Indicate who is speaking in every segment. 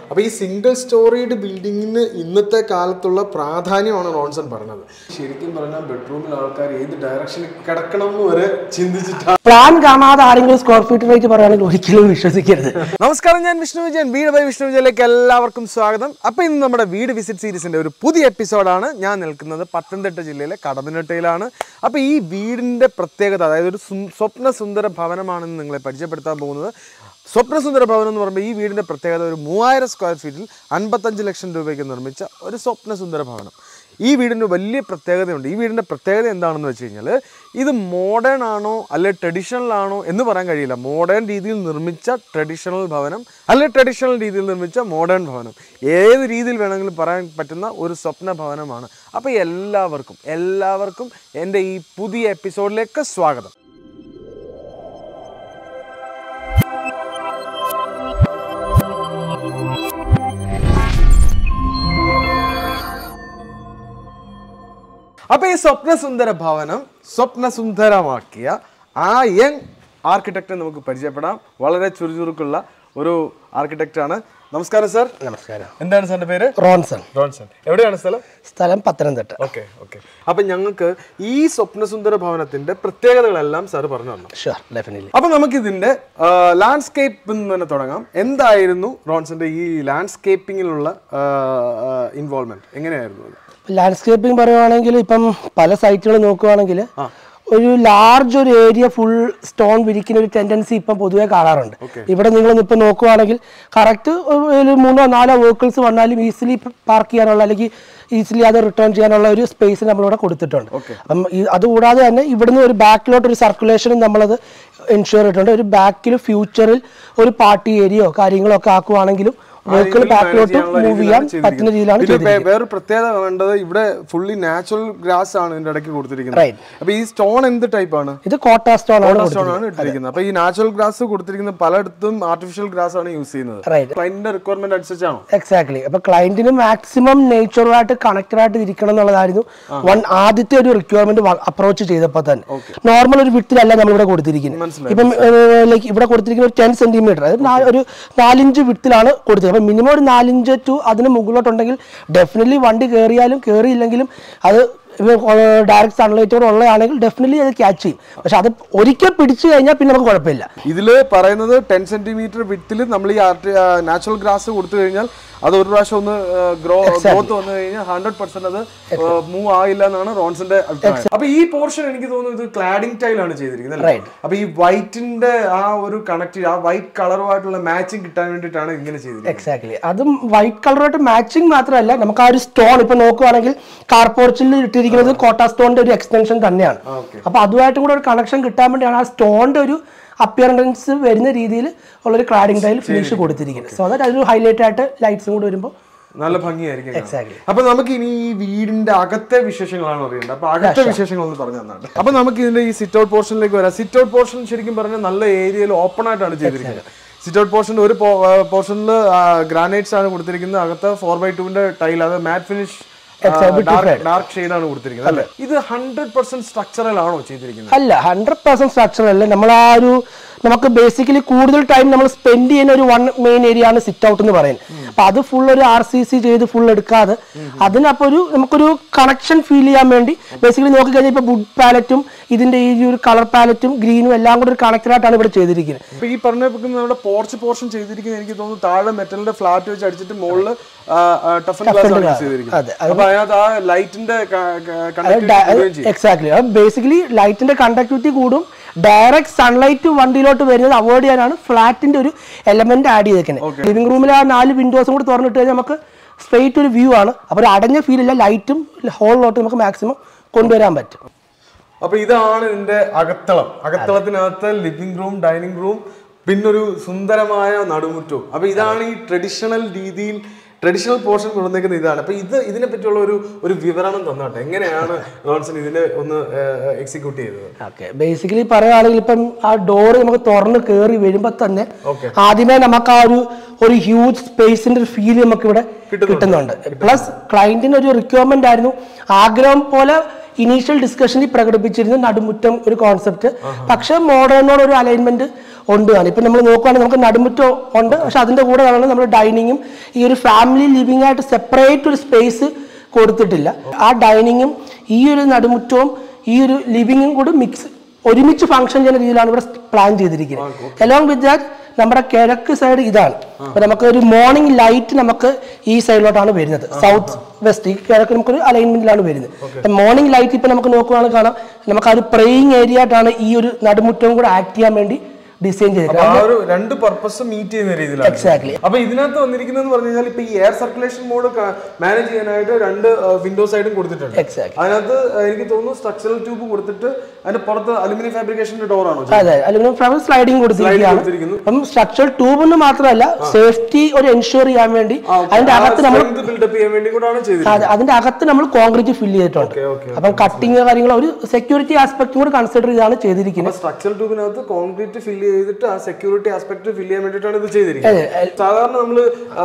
Speaker 1: അപ്പൊ ഈ single storeyed ബിൽഡിങ്ങിന് ഇന്നത്തെ കാലത്തുള്ള പ്രാധാന്യമാണ് റോൺസൺ പറഞ്ഞത് ശരിക്കും പറഞ്ഞാൽ ബെഡ്റൂമിൽ ആൾക്കാർ ഏത് ഡയറക്ഷനിൽ കിടക്കണം എന്ന് വരെ ചിന്തിച്ചിട്ടാണ്
Speaker 2: പ്ലാൻ കാണാതെ ആരെങ്കിലും സ്ക്വയർ ഫീറ്റ് റേറ്റ് പറയുകയാണെങ്കിൽ ഒരിക്കലും വിശ്വസിക്കരുത്
Speaker 1: നമസ്കാരം ഞാൻ വിഷ്ണു വിജയൻ വീട് ബൈ വിഷ്ണു വിജയനിലേക്ക് എല്ലാവർക്കും സ്വാഗതം അപ്പോൾ ഇന്ന് നമ്മുടെ വീട് വിസിറ്റ് സീരീസിന്റെ ഒരു പുതിയ എപ്പിസോഡാണ് ഞാൻ നിൽക്കുന്നത് പത്തനംതിട്ട ജില്ലയിലെ കടമ്പനിട്ടയിലാണ് അപ്പോൾ ഈ വീടിന്റെ പ്രത്യേകത അതായത് ഒരു സു- സ്വപ്ന സുന്ദര ഭവനമാണെന്ന് നിങ്ങളെ പരിചയപ്പെടുത്താൻ പോകുന്നത് സ്വപ്നസുന്ദര ഭവനം എന്ന് പറയുമ്പോൾ ഈ വീടിന്റെ പ്രത്യേകത ഒരു മൂവായിരം സ്ക്വയർ ഫീറ്റിൽ അൻപത്തഞ്ച് ലക്ഷം രൂപയ്ക്ക് നിർമ്മിച്ച ഒരു സ്വപ്നസുന്ദര ഭവനം ഈ വീടിന് വലിയ പ്രത്യേകതയുണ്ട് ഈ വീടിൻ്റെ പ്രത്യേകത എന്താണെന്ന് വെച്ച് കഴിഞ്ഞാൽ ഇത് മോഡേൺ ആണോ അല്ലെ ട്രഡീഷണൽ ആണോ എന്ന് പറയാൻ കഴിയില്ല മോഡേൺ രീതിയിൽ നിർമ്മിച്ച ട്രഡീഷണൽ ഭവനം അല്ലെ ട്രഡീഷണൽ രീതിയിൽ നിർമ്മിച്ച മോഡേൺ ഭവനം ഏത് രീതിയിൽ വേണമെങ്കിലും പറയാൻ പറ്റുന്ന ഒരു സ്വപ്ന ഭവനമാണ് അപ്പോൾ എല്ലാവർക്കും എല്ലാവർക്കും എൻ്റെ ഈ പുതിയ എപ്പിസോഡിലേക്ക് സ്വാഗതം അപ്പോൾ ഈ സ്വപ്നസുന്ദര ഭവനം സ്വപ്നസുന്ദരമാക്കിയ ആ യങ് ആർക്കിടെക്റ്റ് നമുക്ക് പരിചയപ്പെടാം വളരെ ചുറുചുറുക്കുള്ള ഒരു ആർക്കിടെക്റ്റാണ് നമസ്കാരം സർ
Speaker 2: നമസ്കാരം
Speaker 1: എന്താണ് സാറിന്റെ പേര്
Speaker 2: റോൺസൺ
Speaker 1: റോൺസൺ എവിടെയാണ് സ്ഥലം
Speaker 2: സ്ഥലം പത്തനംതിട്ട
Speaker 1: ഓക്കെ ഓക്കെ അപ്പൊ ഞങ്ങൾക്ക് ഈ സ്വപ്നസുന്ദര ഭവനത്തിന്റെ പ്രത്യേകതകളെല്ലാം സാർ പറഞ്ഞു തന്നു
Speaker 2: ഷുവർ ഡെഫിനറ്റ്ലി
Speaker 1: അപ്പൊ നമുക്ക് ഇതിന്റെ ലാൻഡ്സ്കേപ്പ് നിന്ന് തന്നെ തുടങ്ങാം എന്തായിരുന്നു റോൺസന്റെ ഈ ലാൻഡ്സ്കേപ്പിങ്ങിലുള്ള ഇൻവോൾവ്മെന്റ് എങ്ങനെയായിരുന്നു അത്
Speaker 2: ലാൻഡ്സ്കേപ്പിംഗ് പറയുവാണെങ്കിൽ ഇപ്പം പല സൈറ്റുകൾ നോക്കുവാണെങ്കിൽ ഒരു ലാർജ് ഒരു ഏരിയ ഫുൾ സ്റ്റോൺ വിരിക്കുന്ന ഒരു ടെൻഡൻസി ഇപ്പം പൊതുവേ കാണാറുണ്ട് ഇവിടെ നിങ്ങൾ ഇപ്പം നോക്കുവാണെങ്കിൽ കറക്റ്റ് ഒരു മൂന്നോ നാലോ വെഹിക്കിൾസ് വന്നാലും ഈസിലി പാർക്ക് ചെയ്യാനുള്ള അല്ലെങ്കിൽ ഈസിലി അത് റിട്ടേൺ ചെയ്യാനുള്ള ഒരു സ്പേസ് നമ്മളിവിടെ കൊടുത്തിട്ടുണ്ട് അപ്പം ഈ- അതുകൂടാതെ തന്നെ ഇവിടുന്ന് ഒരു ബാക്കിലോട്ട് ഒരു സർക്കുലേഷനും നമ്മളത് എൻഷുർ ചെയ്തിട്ടുണ്ട് ഒരു ബാക്കിൽ ഫ്യൂച്ചറിൽ ഒരു പാർട്ടി ഏരിയയോ കാര്യങ്ങളോ ഒക്കെ ആക്കുവാണെങ്കിലും വെഹിക്കിൾ ബാക്കിലോട്ട് മൂവ് ചെയ്യാൻ പറ്റുന്ന രീതിയിലാണ്
Speaker 1: പിന്നെ വേ- വേറൊരു പ്രത്യേകത വേണ്ടത് ഇവിടെ ഫുള്ളി നാച്ചുറൽ ഗ്രാസ് ആണ് ഇതിന്റെ ഇടയ്ക്ക് കൊടുത്തിരിക്കുന്നത്
Speaker 2: Right.
Speaker 1: അപ്പൊ ഈ സ്റ്റോൺ എന്ത് ടൈപ്പ് ആണ്
Speaker 2: ഇത് കോട്ട സ്റ്റോൺ ആണ്
Speaker 1: സ്റ്റോൺ ആണ് ഇട്ടിരിക്കുന്നത് അപ്പൊ ഈ നാച്ചുറൽ ഗ്രാസ് കൊടുത്തിരിക്കുന്ന പലയിടത്തും ആർട്ടിഫിഷ്യൽ ഗ്രാസ് ആണ് യൂസ് ചെയ്യുന്നത്
Speaker 2: Right.
Speaker 1: ക്ലൈന്റിന്റെ റിക്വയർമെന്റ് അനുസരിച്ചാണോ
Speaker 2: എക്സാക്ട്ലി അപ്പൊ ക്ലയന്റിന് മാക്സിമം നേച്ചറുമായിട്ട് കണക്റ്റഡ് ആയിട്ട് ഇരിക്കണം എന്നുള്ളതായിരുന്നു വൺ ആദ്യത്തെ ഒരു റിക്വയർമെന്റ് അപ്രോച്ച് ചെയ്തപ്പോൾ തന്നെ നോർമൽ ഒരു വിട്ടിലല്ല നമ്മൾ ഇവിടെ കൊടുത്തിരിക്കുന്നത് ഇപ്പം ലൈക്ക് ഇവിടെ കൊടുത്തിരിക്കുന്ന ഒരു ടെൻ സെന്റിമീറ്റർ അതായത് നാ- ഒരു നാലിഞ്ച് വിട്ടിലാണ് കൊടുത്തത് അപ്പൊ മിനിമം ഒരു നാലിഞ്ച് ടു അതിന് മുകളിലോട്ടുണ്ടെങ്കിൽ ഡെഫിനറ്റ്ലി വണ്ടി കയറിയാലും കയറിയില്ലെങ്കിലും അത് ഡയറക്റ്റ് സൺലൈറ്റോട് ഉള്ളതാണെങ്കിൽ ഡെഫിനറ്റ്ലി അത് ക്യാച്ച് ചെയ്യും പക്ഷെ അത് ഒരിക്കൽ പിടിച്ചു കഴിഞ്ഞാൽ പിന്നെ നമുക്ക് കുഴപ്പമില്ല
Speaker 1: ഇതില് പറയുന്നത് ടെൻ സെന്റിമീറ്റർ വിത്തിൽ നമ്മൾ ഈ നാച്ചുറൽ ഗ്രാസ് കൊടുത്തു കഴിഞ്ഞാൽ അത് ഒരു പ്രാവശ്യം ഒന്ന് ഗ്രോ ഗ്രോത്ത് വന്നു കഴിഞ്ഞാൽ ഹൺഡ്രഡ് പെർസെന്റ് അത് മൂവ് ആയില്ല എന്നാണ് റോൺസിന്റെ അഭിപ്രായം അപ്പൊ ഈ പോർഷൻ എനിക്ക് തോന്നുന്നു ഇത് ക്ലാഡിംഗ് ടൈലാണ് ചെയ്തിരിക്കുന്നത് അല്ലേ?
Speaker 2: Right.
Speaker 1: അപ്പൊ ഈ വൈറ്റിന്റെ ആ ഒരു കണക്ട് ആ വൈറ്റ് കളറുമായിട്ടുള്ള മാച്ചിങ് കിട്ടാൻ വേണ്ടിയിട്ടാണ് ഇങ്ങനെ ചെയ്തിരിക്കുന്നത്
Speaker 2: എക്സാക്ട്ലി അതും വൈറ്റ് കളറായിട്ട് മാച്ചിങ് മാത്രമല്ല നമുക്ക് ആ ഒരു സ്റ്റോൺ ഇപ്പൊ നോക്കുവാണെങ്കിൽ കാർ പോർച്ചിൽ ഇട്ടിരിക്കുന്നത് കോട്ട സ്റ്റോണിന്റെ ഒരു എക്സ്റ്റൻഷൻ തന്നെയാണ് അപ്പൊ അതുമായിട്ടും കൂടെ ഒരു കണക്ഷൻ കിട്ടാൻ വേണ്ടിയാണ് ആ സ്റ്റോണിന്റെ ഒരു അപ്പിയറൻസ് വരുന്ന രീതിയിൽ ഉള്ളൊരു ക്ലാഡിംഗ് ടൈൽ ഫിനിഷ് കൊടുത്തിരിക്കുന്നത് സോ ദാറ്റ് അതൊരു ഹൈലൈറ്റ് ആയിട്ട് ലൈറ്റ്സും കൂടെ വരുമ്പോൾ
Speaker 1: നല്ല ഭംഗിയായിരിക്കും കാണാൻ.
Speaker 2: എക്സാക്ട്ലി
Speaker 1: അപ്പൊ നമുക്ക് ഇനി ഈ വീടിന്റെ അകത്തെ വിശേഷങ്ങളാണ് അറിയേണ്ടത് അപ്പൊ അകത്തെ വിശേഷങ്ങൾ ഒന്ന് പറഞ്ഞു തന്നാണ് അപ്പൊ നമുക്ക് ഇതിന്റെ ഈ സിറ്റ് ഔട്ട് പോർഷനിലേക്ക് വരാം സിറ്റ് ഔട്ട് പോർഷൻ ശരിക്കും പറഞ്ഞാൽ നല്ല ഏരിയയിൽ ഓപ്പൺ ആയിട്ടാണ് ചെയ്തിരിക്കുന്നത് സിറ്റ് ഔട്ട് പോർഷൻ ഒരു പോർഷനിൽ ഗ്രാനൈറ്റ്സ് ആണ് കൊടുത്തിരിക്കുന്നത് അകത്ത് ഫോർ ബൈ ടുവിന്റെ ടൈൽ അത് മാറ്റ് ഫിനിഷ് ഡാർക്ക് ഷെയ്ഡ് ആണ് കൊടുത്തിരിക്കുന്നത് അല്ലേ ഇത് ഹൺഡ്രഡ് പെർസെന്റ് സ്ട്രക്ചറൽ ആണോ ചെയ്തിരിക്കുന്നത്
Speaker 2: അല്ല ഹൺഡ്രഡ് പെർസെന്റ് സ്ട്രക്ചർ അല്ല നമ്മൾ ആ ഒരു നമുക്ക് ബേസിക്കലി കൂടുതൽ ടൈം നമ്മൾ സ്പെൻഡ് ചെയ്യുന്ന ഒരു വൺ മെയിൻ ഏരിയ ആണ് സിറ്റ് ഔട്ട് എന്ന് പറയുന്നത് അപ്പൊ അത് ഫുൾ ഒരു ആർ സി സി ചെയ്ത് ഫുൾ എടുക്കാതെ അതിനപ്പോ ഒരു നമുക്കൊരു കണക്ഷൻ ഫീൽ ചെയ്യാൻ വേണ്ടി ബേസിക്കലി നോക്കിക്കഴിഞ്ഞാൽ ഇപ്പൊ വുഡ് പാലറ്റും ഇതിന്റെ ഈ ഒരു കളർ പാലറ്റും ഗ്രീനും എല്ലാം കൂടെ ഒരു കണക്റ്റഡ് ആയിട്ടാണ് ഇവിടെ ചെയ്തിരിക്കുന്നത്
Speaker 1: ഇപ്പൊ ഈ പറഞ്ഞ നമ്മുടെ പോർച്ച് പോർഷൻ ചെയ്തിരിക്കുന്നത് എനിക്ക് തോന്നുന്നു താഴെ മെറ്റലിന്റെ ഫ്ലാറ്റ് വെച്ച് അടിച്ചിട്ട് മുകളിൽ ടഫൻ ഗ്ലാസ് ആണ് യൂസ് ചെയ്തിരിക്കുന്നത്
Speaker 2: അതെ,
Speaker 1: അപ്പൊ അതിനകത്ത് ആ ലൈറ്റിന്റെ കണ്ടക്ടിവിറ്റി
Speaker 2: എക്സാക്ട്ലി ബേസിക്കലി ലൈറ്റിന്റെ കണ്ടക്ടിവിറ്റി കൂടും ഡയറക്റ്റ് സൺലൈറ്റ് വണ്ടിയിലോട്ട് വരുന്നത് അവോയ്ഡ് ചെയ്യാനാണ് ഫ്ലാറ്റിന്റെ ഒരു എലമെന്റ് ആഡ് ചെയ്തേക്കുന്നത് ലിവിംഗ് റൂമിലെ ആ നാല് വിൻഡോസും കൂടി തുറന്നിട്ട് കഴിഞ്ഞാൽ നമുക്ക് സ്ട്രെയിറ്റ് ഒരു വ്യൂ ആണ് അപ്പോൾ ഒരു അടഞ്ഞ ഫീൽ ഇല്ല ലൈറ്റും ഹോളിലോട്ട് നമുക്ക് മാക്സിമം കൊണ്ടുവരാൻ പറ്റും
Speaker 1: അപ്പൊ ഇതാണ് ഇതിന്റെ അകത്തളം അകത്തളത്തിനകത്ത് ലിവിംഗ് റൂം ഡൈനിങ് റൂം പിന്നൊരു സുന്ദരമായ നടുമുറ്റവും അപ്പൊ ഇതാണ് ഈ ട്രഡീഷണൽ രീതിയിൽ ട്രഡീഷണൽ പോർഷൻ കൊണ്ടുവന്നേക്കുന്ന ഇതാണ് അപ്പൊ ഇത് ഇതിനെ പറ്റിയുള്ള ഒരു ഒരു വിവരണം തന്നോട്ടെ എങ്ങനെയാണ് റോൺസൺ ഇതിനെ ഒന്ന് എക്സിക്യൂട്ട് ചെയ്തത്
Speaker 2: ഓക്കെ ബേസിക്കലി പറയുകയാണെങ്കിൽ ഇപ്പം ആ ഡോറ് നമുക്ക് തുറന്ന് കയറി വരുമ്പോൾ തന്നെ ആദ്യമേ നമുക്ക് ആ ഒരു ഒരു ഹ്യൂജ് സ്പേസിന്റെ ഒരു ഫീൽ നമുക്ക് ഇവിടെ കിട്ടുന്നുണ്ട് പ്ലസ് ക്ലയന്റിന് ഒരു റിക്വയർമെന്റ് ആയിരുന്നു ആഗ്രഹം പോലെ ഇനീഷ്യൽ ഡിസ്കഷനിൽ പ്രകടിപ്പിച്ചിരുന്ന നടുമുറ്റം ഒരു കോൺസെപ്റ്റ് പക്ഷെ മോഡേണിനോട് ഒരു അലൈൻമെന്റ് ഉണ്ട് താനും ഇപ്പം നമ്മൾ നോക്കുകയാണെങ്കിൽ നമുക്ക് നടുമുറ്റം ഉണ്ട് പക്ഷെ അതിൻ്റെ കൂടെ ആണ് നമ്മൾ ഡൈനിങ്ങും ഈ ഒരു ഫാമിലി ലിവിംഗ് ആയിട്ട് സെപ്പറേറ്റ് ഒരു സ്പേസ് കൊടുത്തിട്ടില്ല ആ ഡൈനിങ്ങും ഈ ഒരു നടുമുറ്റവും ഈ ഒരു ലിവിങ്ങും കൂടി മിക്സ് ഒരുമിച്ച് ഫംഗ്ഷൻ ചെയ്യുന്ന രീതിയിലാണ് ഇവിടെ പ്ലാൻ ചെയ്തിരിക്കുന്നത് അലോങ് വിത്ത് ദാറ്റ് നമ്മുടെ കിഴക്ക് സൈഡ് ഇതാണ് അപ്പൊ നമുക്ക് ഒരു മോർണിംഗ് ലൈറ്റ് നമുക്ക് ഈ സൈഡിലോട്ടാണ് വരുന്നത് സൗത്ത് വെസ്റ്റ് ഈ കിഴക്ക് നമുക്കൊരു അലൈൻമെന്റിലാണ് വരുന്നത് മോർണിംഗ് ലൈറ്റ് ഇപ്പൊ നമുക്ക് നോക്കുവാണെങ്കിൽ കാണാം നമുക്ക് ആ ഒരു പ്രേയിങ് ഏരിയ ആയിട്ടാണ് ഈ ഒരു നടുമുറ്റവും കൂടെ ആക്ട് ചെയ്യാൻ വേണ്ടി ഡിസൈൻ
Speaker 1: അപ്പൊ
Speaker 2: ചെയ്തിരിക്കുന്നത്
Speaker 1: ആ ഒരു രണ്ട് പർപ്പസ് മീറ്റ് ചെയ്യുന്ന രീതിയിലാണ്
Speaker 2: എക്സാക്ട്ലി
Speaker 1: അപ്പൊ ഇതിനകത്ത് വന്നിരിക്കുന്നത് പറഞ്ഞു കഴിഞ്ഞാൽ ഇപ്പൊ ഈ എയർ സർക്കുലേഷൻ മോഡ് മാനേജ് ചെയ്യാനായിട്ട് രണ്ട് വിൻഡോസ് ആയിട്ടും കൊടുത്തിട്ടുണ്ട്
Speaker 2: എക്സാക്ട്
Speaker 1: അതിനകത്ത് എനിക്ക് തോന്നുന്നു സ്ട്രക്ചറൽ ട്യൂബ് കൊടുത്തിട്ട് അതിന്റെ പുറത്ത് അലുമിനിയം ഫാബ്രിക്കേഷന്റെ ഡോർ ആണോ
Speaker 2: അതെ അലുമിനിയം ഫ്ലവർ സ്ലൈഡിങ് കൊടുത്തിരിക്കുകയാണ്
Speaker 1: കൊടുത്തിരിക്കുന്നു
Speaker 2: അപ്പം സ്ട്രക്ചർ ട്യൂബിന് മാത്രമല്ല സേഫ്റ്റി ഒരു എൻഷുർ ചെയ്യാൻ വേണ്ടി അതിന്റെ അകത്ത് നമ്മൾ
Speaker 1: ബിൽഡപ്പ് ചെയ്യാൻ വേണ്ടി കൂടാണ് ചെയ്തിരിക്കുന്നത്
Speaker 2: അതെ അതിന്റെ അകത്ത് നമ്മൾ കോൺക്രീറ്റ് ഫില്ല് ചെയ്തിട്ടുണ്ട്
Speaker 1: ഓക്കെ ഓക്കെ
Speaker 2: അപ്പം കട്ടിങ് കാര്യങ്ങൾ ഒരു സെക്യൂരിറ്റി ആസ്പെക്റ്റും കൂടി കൺസിഡർ ചെയ്താണ് ചെയ്തിരിക്കുന്നത്
Speaker 1: സ്ട്രക്ചറൽ ട്യൂബിനകത്ത് കോൺക്രീറ്റ് ഫില്ല് ചെയ്തിട്ട് ആ സെക്യൂരിറ്റി ആസ്പെക്ട് ഫില്ല് ചെയ്യാൻ വേണ്ടിയിട്ടാണ് ഇത് ചെയ്തിരിക്കുന്നത് സാധാരണ നമ്മൾ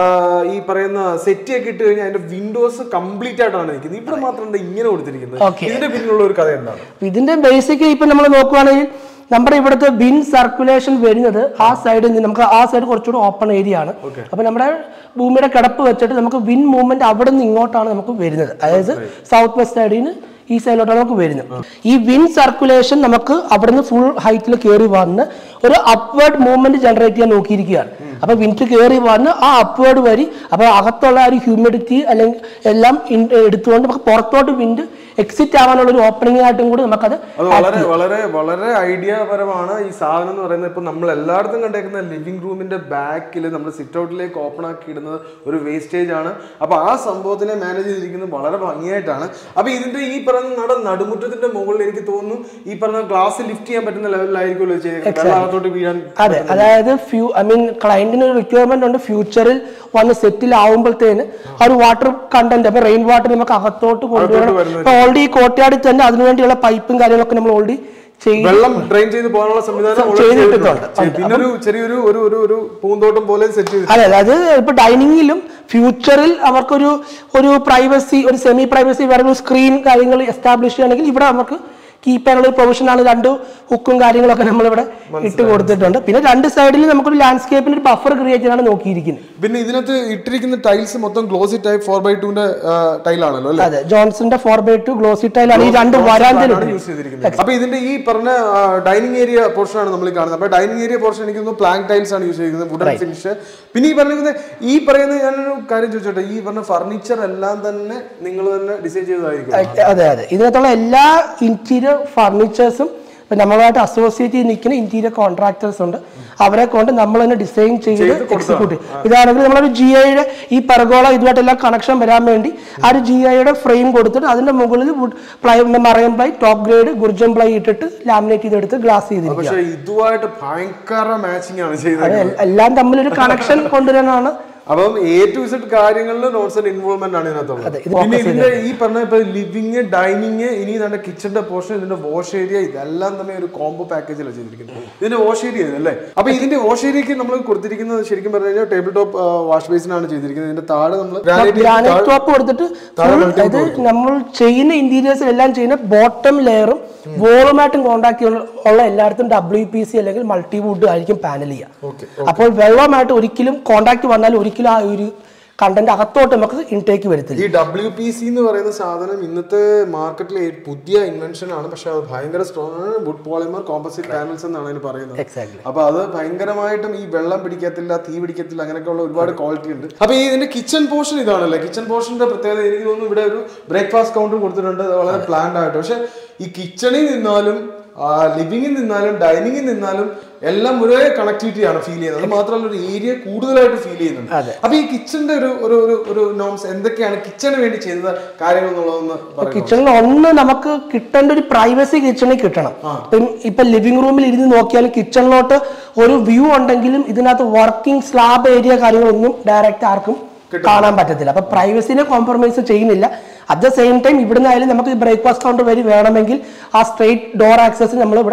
Speaker 1: ഈ പറയുന്ന സെറ്റ് ഒക്കെ ഇട്ട് കഴിഞ്ഞാൽ അതിന്റെ വിൻഡോസ് കംപ്ലീറ്റ് ആയിട്ടാണ് നിൽക്കുന്നത് ഇവിടെ മാത്രം എന്താ ഇങ്ങനെ കൊടുത്തിരിക്കുന്നത്
Speaker 2: Okay.
Speaker 1: ഇതിന്റെ പിന്നിലുള്ള ഒരു കഥ എന്താണ്
Speaker 2: ഇതിന്റെ ബേസിക് ഇപ്പൊ നമ്മൾ നോക്കുവാണെങ്കിൽ നമ്മുടെ ഇവിടുത്തെ ബിൻ സർക്കുലേഷൻ വരുന്നത് ആ സൈഡിൽ നിന്ന് നമുക്ക് ആ സൈഡ് കുറച്ചുകൂടി ഓപ്പൺ ഏരിയ ആണ് അപ്പൊ നമ്മുടെ ഭൂമിയുടെ കിടപ്പ് വെച്ചിട്ട് നമുക്ക് വിൻ മൂവ്മെന്റ് അവിടെ നിന്ന് ഇങ്ങോട്ടാണ് നമുക്ക് വരുന്നത് അതായത് സൗത്ത് വെസ്റ്റ് സൈഡിൽ നിന്ന് ഈ സൈഡിലോട്ടാണ് നമുക്ക് വരുന്നത് ഈ വിൻ സർക്കുലേഷൻ നമുക്ക് അവിടെ നിന്ന് ഫുൾ ഹൈറ്റിൽ കയറി വന്ന് ഒരു അപ്വേർഡ് മൂവ്മെന്റ് ജനറേറ്റ് ചെയ്യാൻ നോക്കിയിരിക്കുകയാണ് അപ്പൊ വിൻഡ് കയറി വന്ന് ആ അപ്വേർഡ് വരി അപ്പൊ അകത്തുള്ള ആ ഒരു ഹ്യൂമിഡിറ്റി അല്ലെങ്കിൽ എല്ലാം ഇൻ- എടുത്തുകൊണ്ട് നമുക്ക് പുറത്തോട്ട് വിൻഡ് എക്സിറ്റ് ആവാനുള്ള ഒരു ഓപ്പണിംഗ് ആയിട്ടും കൂടി നമുക്കത്
Speaker 1: അത് വളരെ വളരെ വളരെ ഐഡിയ പരമാണ് ഈ സാധനം എന്ന് പറയുന്നത് ഇപ്പൊ നമ്മൾ എല്ലായിടത്തും കണ്ടേക്കുന്ന ലിവിംഗ് റൂമിന്റെ ബാക്കിൽ നമ്മൾ സിറ്റ് ഔട്ടിലേക്ക് ഓപ്പൺ ആക്കി ഇടുന്നത് ഒരു വേസ്റ്റേജ് ആണ് അപ്പൊ ആ സംഭവത്തിനെ മാനേജ് ചെയ്തിരിക്കുന്നത് വളരെ ഭംഗിയായിട്ടാണ് അപ്പൊ ഇതിന്റെ ഈ പറയുന്ന നട നടുമുറ്റത്തിന്റെ മുകളിൽ എനിക്ക് തോന്നുന്നു ഈ പറഞ്ഞ ഗ്ലാസ് ലിഫ്റ്റ് ചെയ്യാൻ പറ്റുന്ന ലെവലിലായിരിക്കുമല്ലോ ചെയ്തേക്കുന്നത് വെള്ളം അകത്തോട്ട് വീഴാൻ
Speaker 2: അതെ അതായത് ഫ്യൂ ഐ മീൻ ക്ലയന്റിന് ഒരു റിക്വയർമെന്റ് ഉണ്ട് ഫ്യൂച്ചറിൽ വന്ന് സെറ്റിൽ ആവുമ്പോഴത്തേന് ആ ഒരു വാട്ടർ കണ്ടന്റ് അപ്പൊ റെയിൻ വാട്ടർ നമുക്ക് അകത്തോട്ട് കൊണ്ടുവരണം
Speaker 1: വരുന്നത്.
Speaker 2: ഇപ്പൊ ഓൾറെഡി കോട്ടയാടിൽ തന്നെ അതിനുവേണ്ടിയുള്ള പൈപ്പും കാര്യങ്ങളൊക്കെ നമ്മൾ ഓൾറെഡി ചെയ്ത്
Speaker 1: വെള്ളം ഡ്രെയിൻ ചെയ്ത് പോകാനുള്ള സംവിധാനം already
Speaker 2: ചെയ്തിട്ടുണ്ട്.
Speaker 1: ചെയ്തിട്ടുണ്ട്. പിന്നെ ഒരു ചെറിയൊരു ഒരു ഒരു ഒരു പൂന്തോട്ടം പോലെ സെറ്റ് ചെയ്ത്
Speaker 2: അതെ അതായത് ഇപ്പൊ ഡൈനിങ്ങിലും ഫ്യൂച്ചറിൽ അവർക്കൊരു ഒരു പ്രൈവസി ഒരു സെമി പ്രൈവസി വേറെ ഒരു സ്ക്രീൻ കാര്യങ്ങൾ എസ്റ്റാബ്ലിഷ് ചെയ്യണമെങ്കിൽ ഇവിടെ അവർക്ക് കീപ്പ് ചെയ്യാനുള്ള ഒരു പ്രൊവിഷനാണ് രണ്ട് ഹുക്കും കാര്യങ്ങളൊക്കെ നമ്മളിവിടെ ഇട്ട് കൊടുത്തിട്ടുണ്ട് പിന്നെ രണ്ട് സൈഡിൽ നമുക്കൊരു ലാൻഡ്സ്കേപ്പിന് ഒരു ബഫർ ക്രിയേറ്റ് ചെയ്യാനാണ് നോക്കിയിരിക്കുന്നത്
Speaker 1: പിന്നെ ഇതിനകത്ത് ഇട്ടിരിക്കുന്ന ടൈൽസ് മൊത്തം ഗ്ലോസി ടൈപ്പ് ഫോർ ബൈ ടുന്റെ ടൈലാണല്ലോ അല്ലേ
Speaker 2: അതെ ജോൺസന്റെ ഫോർ ബൈ ടു ഗ്ലോസി ടൈലാണ് ഈ രണ്ട് വരാന്തയിലുണ്ട്
Speaker 1: യൂസ് ചെയ്തിരിക്കുന്നത് അപ്പൊ ഇതിന്റെ ഈ പറഞ്ഞ ഡൈനിങ് ഏരിയ പോർഷൻ ആണ് നമ്മൾ കാണുന്നത് അപ്പൊ ഡൈനിങ് ഏരിയ പോർഷൻ എനിക്ക് തോന്നുന്നു പ്ലാങ്ക് ടൈൽസ് ആണ് യൂസ് ചെയ്തിരിക്കുന്നത് വുഡൻ ഫിനിഷ് പിന്നെ ഈ പറഞ്ഞിരിക്കുന്നത് ഈ പറയുന്ന ഞാനൊരു കാര്യം ചോദിച്ചോട്ടെ ഈ പറഞ്ഞ ഫർണിച്ചർ എല്ലാം തന്നെ നിങ്ങൾ തന്നെ ഡിസൈൻ ചെയ്തതായിരിക്കും
Speaker 2: അതെ അതെ ഇതിനകത്തുള്ള എല്ലാ ഇന്റീരിയർ ഫർണിച്ചേഴ്സും ഇപ്പൊ നമ്മളുമായിട്ട് അസോസിയേറ്റ് ചെയ്ത് നിൽക്കുന്ന ഇന്റീരിയർ കോൺട്രാക്ടേഴ്സ് ഉണ്ട് അവരെ കൊണ്ട് നമ്മൾ തന്നെ ഡിസൈൻ ചെയ്ത് എക്സിക്യൂട്ട് ഇതാണെങ്കിൽ നമ്മളൊരു ജി ഐയുടെ ഈ പെർഗോള ഇതുമായിട്ടെല്ലാം കണക്ഷൻ വരാൻ വേണ്ടി ആ ഒരു ജി ഐയുടെ ഫ്രെയിം കൊടുത്തിട്ട് അതിന്റെ മുകളിൽ വുഡ് പ്ലൈ മറയം പ്ലൈ ടോപ്പ് ഗ്രേഡ് ഗുർജൻ പ്ലൈ ഇട്ടിട്ട് ലാമിനേറ്റ് ചെയ്തെടുത്ത് ഗ്ലാസ് ചെയ്തിരിക്കുക
Speaker 1: പക്ഷെ ഇതുമായിട്ട് ഭയങ്കര മാച്ചിങ് ആണ് ചെയ്തത്
Speaker 2: എൽ- എല്ലാം തമ്മിലൊരു കണക്ഷൻ കൊണ്ടുവരാനാണ്
Speaker 1: അപ്പം എ ടു സെഡ് കാര്യങ്ങളിൽ നോട്ട്സ് ഇൻവോൾവ്മെന്റ് ആണ് ഇതിനകത്തുള്ളത്
Speaker 2: അതെ, ഇത്
Speaker 1: പിന്നെ ഇതിന്റെ ഈ പറഞ്ഞ ഇപ്പൊ ലിവിങ് ഡൈനിങ് ഇനി ഇതിന്റെ കിച്ചന്റെ പോർഷൻ ഇതിന്റെ വാഷ് ഏരിയ ഇതെല്ലാം തന്നെ ഒരു കോംബോ പാക്കേജിലാണ് ചെയ്തിരിക്കുന്നത് ഇതിന്റെ വാഷ് ഏരിയ അല്ലേ അപ്പൊ ഇതിന്റെ വാഷ് ഏരിയക്ക് നമ്മൾ കൊടുത്തിരിക്കുന്നത് ശരിക്കും പറഞ്ഞു കഴിഞ്ഞാൽ ടേബിൾ ടോപ്പ് വാഷ് ബേസിനാണ് ചെയ്തിരിക്കുന്നത് ഇതിന്റെ താഴെ നമ്മൾ
Speaker 2: ഗ്രാനൈറ്റ് ടോപ്പ് കൊടുത്തിട്ട് full അതായത് നമ്മൾ ചെയ്യുന്ന ഇന്റീരിയേഴ്സ് എല്ലാം ചെയ്യുന്ന ബോട്ടം ലെയറും വോളുമായിട്ടും കോണ്ടാക്ട് ഉള്ള എല്ലായിടത്തും ഡബ്ല്യു പി സി അല്ലെങ്കിൽ മൾട്ടി വുഡ് ആയിരിക്കും പാനൽ ചെയ്യുക
Speaker 1: ഓക്കെ
Speaker 2: അപ്പോൾ വെള്ളമായിട്ട് ഒരിക്കലും കോണ്ടാക്ട് വന്നാൽ ഒരിക്കലും ആ ഒരു കണ്ടന്റ് അകത്തോട്ട് നമുക്ക് ഇൻടേക്ക് വരത്തില്ല
Speaker 1: ഈ ഡബ്ല്യു പി സി എന്ന് പറയുന്ന സാധനം ഇന്നത്തെ മാർക്കറ്റിലെ പുതിയ ഇൻവെൻഷൻ ആണ് പക്ഷെ അത് ഭയങ്കര സ്ട്രോങ് ആണ് വുഡ് പോളിമർ കോമ്പസിറ്റ് പാനൽസ് എന്നാണ് അതിന് പറയുന്നത്
Speaker 2: എക്സാക്ട്ലി
Speaker 1: അപ്പൊ അത് ഭയങ്കരമായിട്ടും ഈ വെള്ളം പിടിക്കത്തില്ല തീ പിടിക്കത്തില്ല അങ്ങനെയൊക്കെയുള്ള ഒരുപാട് ക്വാളിറ്റി ഉണ്ട് അപ്പൊ ഈ ഇതിന്റെ കിച്ചൺ പോർഷൻ ഇതാണല്ലേ കിച്ചൺ പോർഷന്റെ പ്രത്യേകത എനിക്ക് തോന്നുന്നു ഇവിടെ ഒരു ബ്രേക്ക്ഫാസ്റ്റ് കൗണ്ടർ കൊടുത്തിട്ടുണ്ട് അത് വളരെ പ്ലാൻഡ് ആയിട്ട് പക്ഷെ ഈ കിച്ചണിൽ നിന്നാലും ലിവിങ്ങിൽ നിന്നാലും ഡൈനിങ്ങിൽ നിന്നാലും എല്ലാം ഒരേ കണക്ടിവിറ്റി ആണ് ഫീൽ ചെയ്യുന്നത് അത് മാത്രമല്ല ഒരു ഏരിയ കൂടുതലായിട്ട് ഫീൽ ചെയ്യുന്നുണ്ട്
Speaker 2: അതെ.
Speaker 1: അപ്പൊ ഈ കിച്ചണിന്റെ ഒരു ഒരു ഒരു ഒരു നോംസ് എന്തൊക്കെയാണ് കിച്ചണ് വേണ്ടി ചെയ്ത കാര്യങ്ങൾ എന്നുള്ളതെന്ന് പറയുന്നത്
Speaker 2: കിച്ചണിൽ ഒന്ന് നമുക്ക് കിട്ടേണ്ട ഒരു പ്രൈവസി കിച്ചണിൽ കിട്ടണം ഇപ്പം ഇപ്പൊ ലിവിംഗ് റൂമിൽ ഇരുന്ന് നോക്കിയാലും കിച്ചണിലോട്ട് ഒരു വ്യൂ ഉണ്ടെങ്കിലും ഇതിനകത്ത് വർക്കിംഗ് സ്ലാബ് ഏരിയ കാര്യങ്ങളൊന്നും ഡയറക്റ്റ് ആർക്കും കാണാൻ പറ്റത്തില്ല അപ്പൊ പ്രൈവസിനെ കോംപ്രമൈസ് ചെയ്യുന്നില്ല അറ്റ് ദ സെയിം ടൈം ഇവിടുന്ന് ആയാലും നമുക്ക് ബ്രേക്ക്ഫാസ്റ്റ് കൗണ്ടർ വരി വേണമെങ്കിൽ ആ സ്ട്രെയിറ്റ് ഡോർ ആക്സസ് നമ്മൾ ഇവിടെ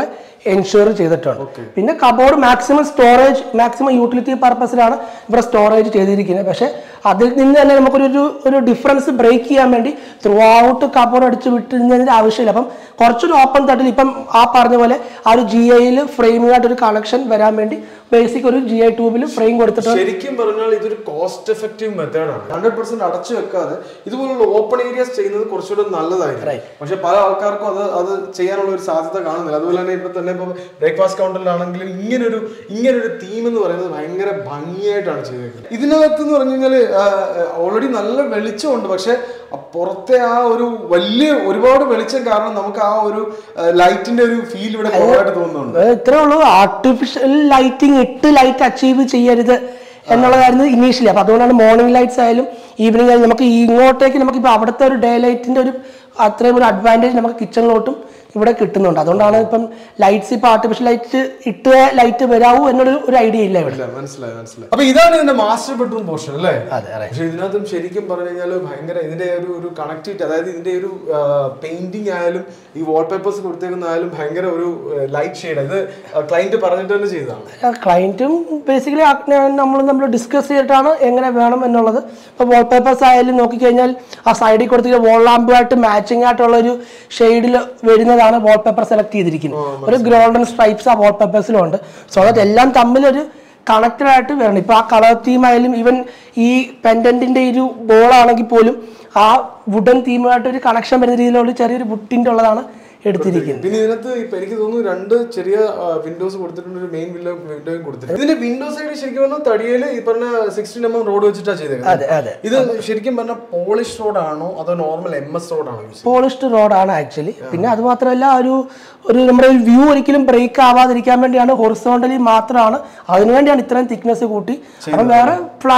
Speaker 2: എൻഷുർ ചെയ്തിട്ടുണ്ട് പിന്നെ cupboard maximum storage maximum utility പർപ്പസിലാണ് ഇവിടെ സ്റ്റോറേജ് ചെയ്തിരിക്കുന്നത് പക്ഷേ അതിൽ നിന്ന് തന്നെ നമുക്കൊരു ഒരു ഒരു ഡിഫറൻസ് ബ്രേക്ക് ചെയ്യാൻ വേണ്ടി ത്രൂ ഔട്ട് കബോർഡ് അടിച്ച് വിട്ടിരുന്നതിന്റെ ആവശ്യമില്ല അപ്പം കുറച്ചൊരു ഓപ്പൺ തട്ടിൽ ഇപ്പം ആ പറഞ്ഞ പോലെ ആ ഒരു ജി ഐയിൽ ഫ്രെയിമുമായിട്ട് ഒരു കണക്ഷൻ വരാൻ വേണ്ടി ബേസിക് ഒരു ജി ഐ ട്യൂബിൽ ഫ്രെയിം കൊടുത്തിട്ട്
Speaker 1: ശരിക്കും പറഞ്ഞാൽ ഇതൊരു കോസ്റ്റ് എഫക്റ്റീവ് മെത്തേഡാണ് ഹൺഡ്രഡ് പെർസെന്റ് അടച്ചു വെക്കാതെ ഇതുപോലുള്ള ഓപ്പൺ ഏരിയാസ് ചെയ്യുന്നത് കുറച്ചുകൂടെ നല്ലതായിരിക്കും പക്ഷെ പല ആൾക്കാർക്കും അത് അത് ചെയ്യാനുള്ള ഒരു സാധ്യത കാണുന്നില്ല അതുപോലെ തന്നെ ഇപ്പൊ തന്നെ ഇപ്പൊ ബ്രേക്ക്ഫാസ്റ്റ് കൗണ്ടറിലാണെങ്കിലും ഇങ്ങനൊരു ഇങ്ങനൊരു തീം എന്ന് പറയുന്നത് ഭയങ്കര ഭംഗിയായിട്ടാണ് ചെയ്തേക്കുന്നത് ഇതിനകത്ത് എന്ന് പറഞ്ഞു കഴിഞ്ഞാൽ ഓൾറെഡി നല്ല വെളിച്ചമുണ്ട് പക്ഷെ ആ പുറത്തെ ആ ഒരു വലിയ ഒരുപാട് വെളിച്ചം കാരണം നമുക്ക് ആ ഒരു ലൈറ്റിന്റെ ഒരു ഫീൽ ഇവിടെ കുറവായിട്ട് തോന്നുന്നുണ്ട്
Speaker 2: അത് ഇത്രേ ഉള്ളൂ ആർട്ടിഫിഷ്യൽ ലൈറ്റിംഗ് ഇട്ട് ലൈറ്റ് അച്ചീവ് ചെയ്യരുത് എന്നുള്ളതായിരുന്നു ഇനീഷ്യലി അപ്പൊ അതുകൊണ്ടാണ് മോർണിംഗ് ലൈറ്റ്സ് ആയാലും ഈവനിങ് ആയാലും നമുക്ക് ഇങ്ങോട്ടേക്ക് നമുക്ക് ഇപ്പൊ അവിടുത്തെ ഒരു ഡേ ലൈറ്റിന്റെ ഒരു അത്രയും ഒരു അഡ്വാൻറ്റേജ് നമുക്ക് കിച്ചണിലോട്ടും ഇവിടെ കിട്ടുന്നുണ്ട് അതുകൊണ്ടാണ് ഇപ്പം ലൈറ്റ്സ് ഇപ്പൊ ആർട്ടിഫിഷ്യൽ ലൈറ്റ് ഇട്ട് ലൈറ്റ് വരാവൂ എന്നൊരു ഒരു ഐഡിയ ഇല്ല ഇവിടെ
Speaker 1: ഇല്ല, മനസ്സിലായി മനസ്സിലായി അപ്പൊ ഇതാണ് ഇതിന്റെ മാസ്റ്റർ ബെഡ്റൂം പോർഷൻ അല്ലേ
Speaker 2: അതെ അതെ
Speaker 1: പക്ഷെ ഇതിനകത്തും ശരിക്കും പറഞ്ഞു കഴിഞ്ഞാൽ ഭയങ്കര ഇതിന്റെ ഒരു ഒരു കണക്ടിവിറ്റി അതായത് ഇതിന്റെ ഒരു പെയിന്റിംഗ് ആയാലും ഈ വാൾപേപ്പേഴ്സ് കൊടുത്തേക്കുന്നതായാലും ഭയങ്കര ഒരു ലൈറ്റ് ഷെയ്ഡ് ഇത് ക്ലൈന്റ് പറഞ്ഞിട്ട് തന്നെ ചെയ്തതാണ്
Speaker 2: ക്ലയന്റും ബേസിക്കലി നമ്മൾ നമ്മൾ ഡിസ്കസ് ചെയ്തിട്ടാണ് എങ്ങനെ വേണം എന്നുള്ളത് ഇപ്പോൾ വാൾപേപ്പേഴ്സ് ആയാലും നോക്കിക്കഴിഞ്ഞാൽ ആ സൈഡിൽ കൊടുത്തിട്ട് വോൾ ലാമ്പുമായിട്ട് മാച്ചിങ് ആയിട്ടുള്ള ഒരു ഷെയ്ഡിൽ വരുന്നതാണ് വാൾപേപ്പർ സെലക്ട് ചെയ്തിരിക്കുന്നത് ഒരു ഗോൾഡൻ സ്ട്രൈപ്സ് ആ വാൾപേപ്പേഴ്സിലും ഉണ്ട് സോ ദാറ്റ് എല്ലാം തമ്മിലൊരു കണക്റ്റഡ് ആയിട്ട് വരണം ഇപ്പോൾ ആ കളർ തീം ആയാലും ഈവൻ ഈ പെൻഡന്റിന്റെ ഒരു ബോൾ ആണെങ്കിൽ പോലും ആ വുഡൻ തീമുമായിട്ട് ഒരു കണക്ഷൻ വരുന്ന രീതിയിലുള്ള ഒരു ചെറിയൊരു വുഡിന്റെ ഉള്ളതാണ് എടുത്തിരിക്കുന്നത്
Speaker 1: പിന്നെ ഇതിനകത്ത് ഇപ്പൊ എനിക്ക് തോന്നുന്നു രണ്ട് ചെറിയ വിൻഡോസ് കൊടുത്തിട്ടുണ്ട് ഒരു മെയിൻ വിൻഡോ വിൻഡോയും കൊടുത്തിട്ടുണ്ട് ഇതിന്റെ വിൻഡോ സൈഡ് ശരിക്കും പറഞ്ഞാൽ തടിയില് ഈ പറഞ്ഞ സിക്സ്റ്റീൻ എം എം റോഡ് വെച്ചിട്ടാണ് ചെയ്തേക്കുന്നത്
Speaker 2: അതെ അതെ
Speaker 1: ഇത് ശരിക്കും പറഞ്ഞ പോളിഷ് റോഡാണോ അതോ നോർമൽ എം എസ് റോഡാണോ യൂസ്
Speaker 2: പോളിഷ്ഡ് റോഡാണ് ആക്ച്വലി പിന്നെ അത് മാത്രമല്ല ഒരു ഒരു നമ്മുടെ ഒരു വ്യൂ ഒരിക്കലും ബ്രേക്ക് ആവാതിരിക്കാൻ വേണ്ടിയാണ് ഹൊറിസോണ്ടലി മാത്രമാണ് അതിനുവേണ്ടിയാണ് ഇത്രയും തിക്നെസ് കൂട്ടി അപ്പം വേറെ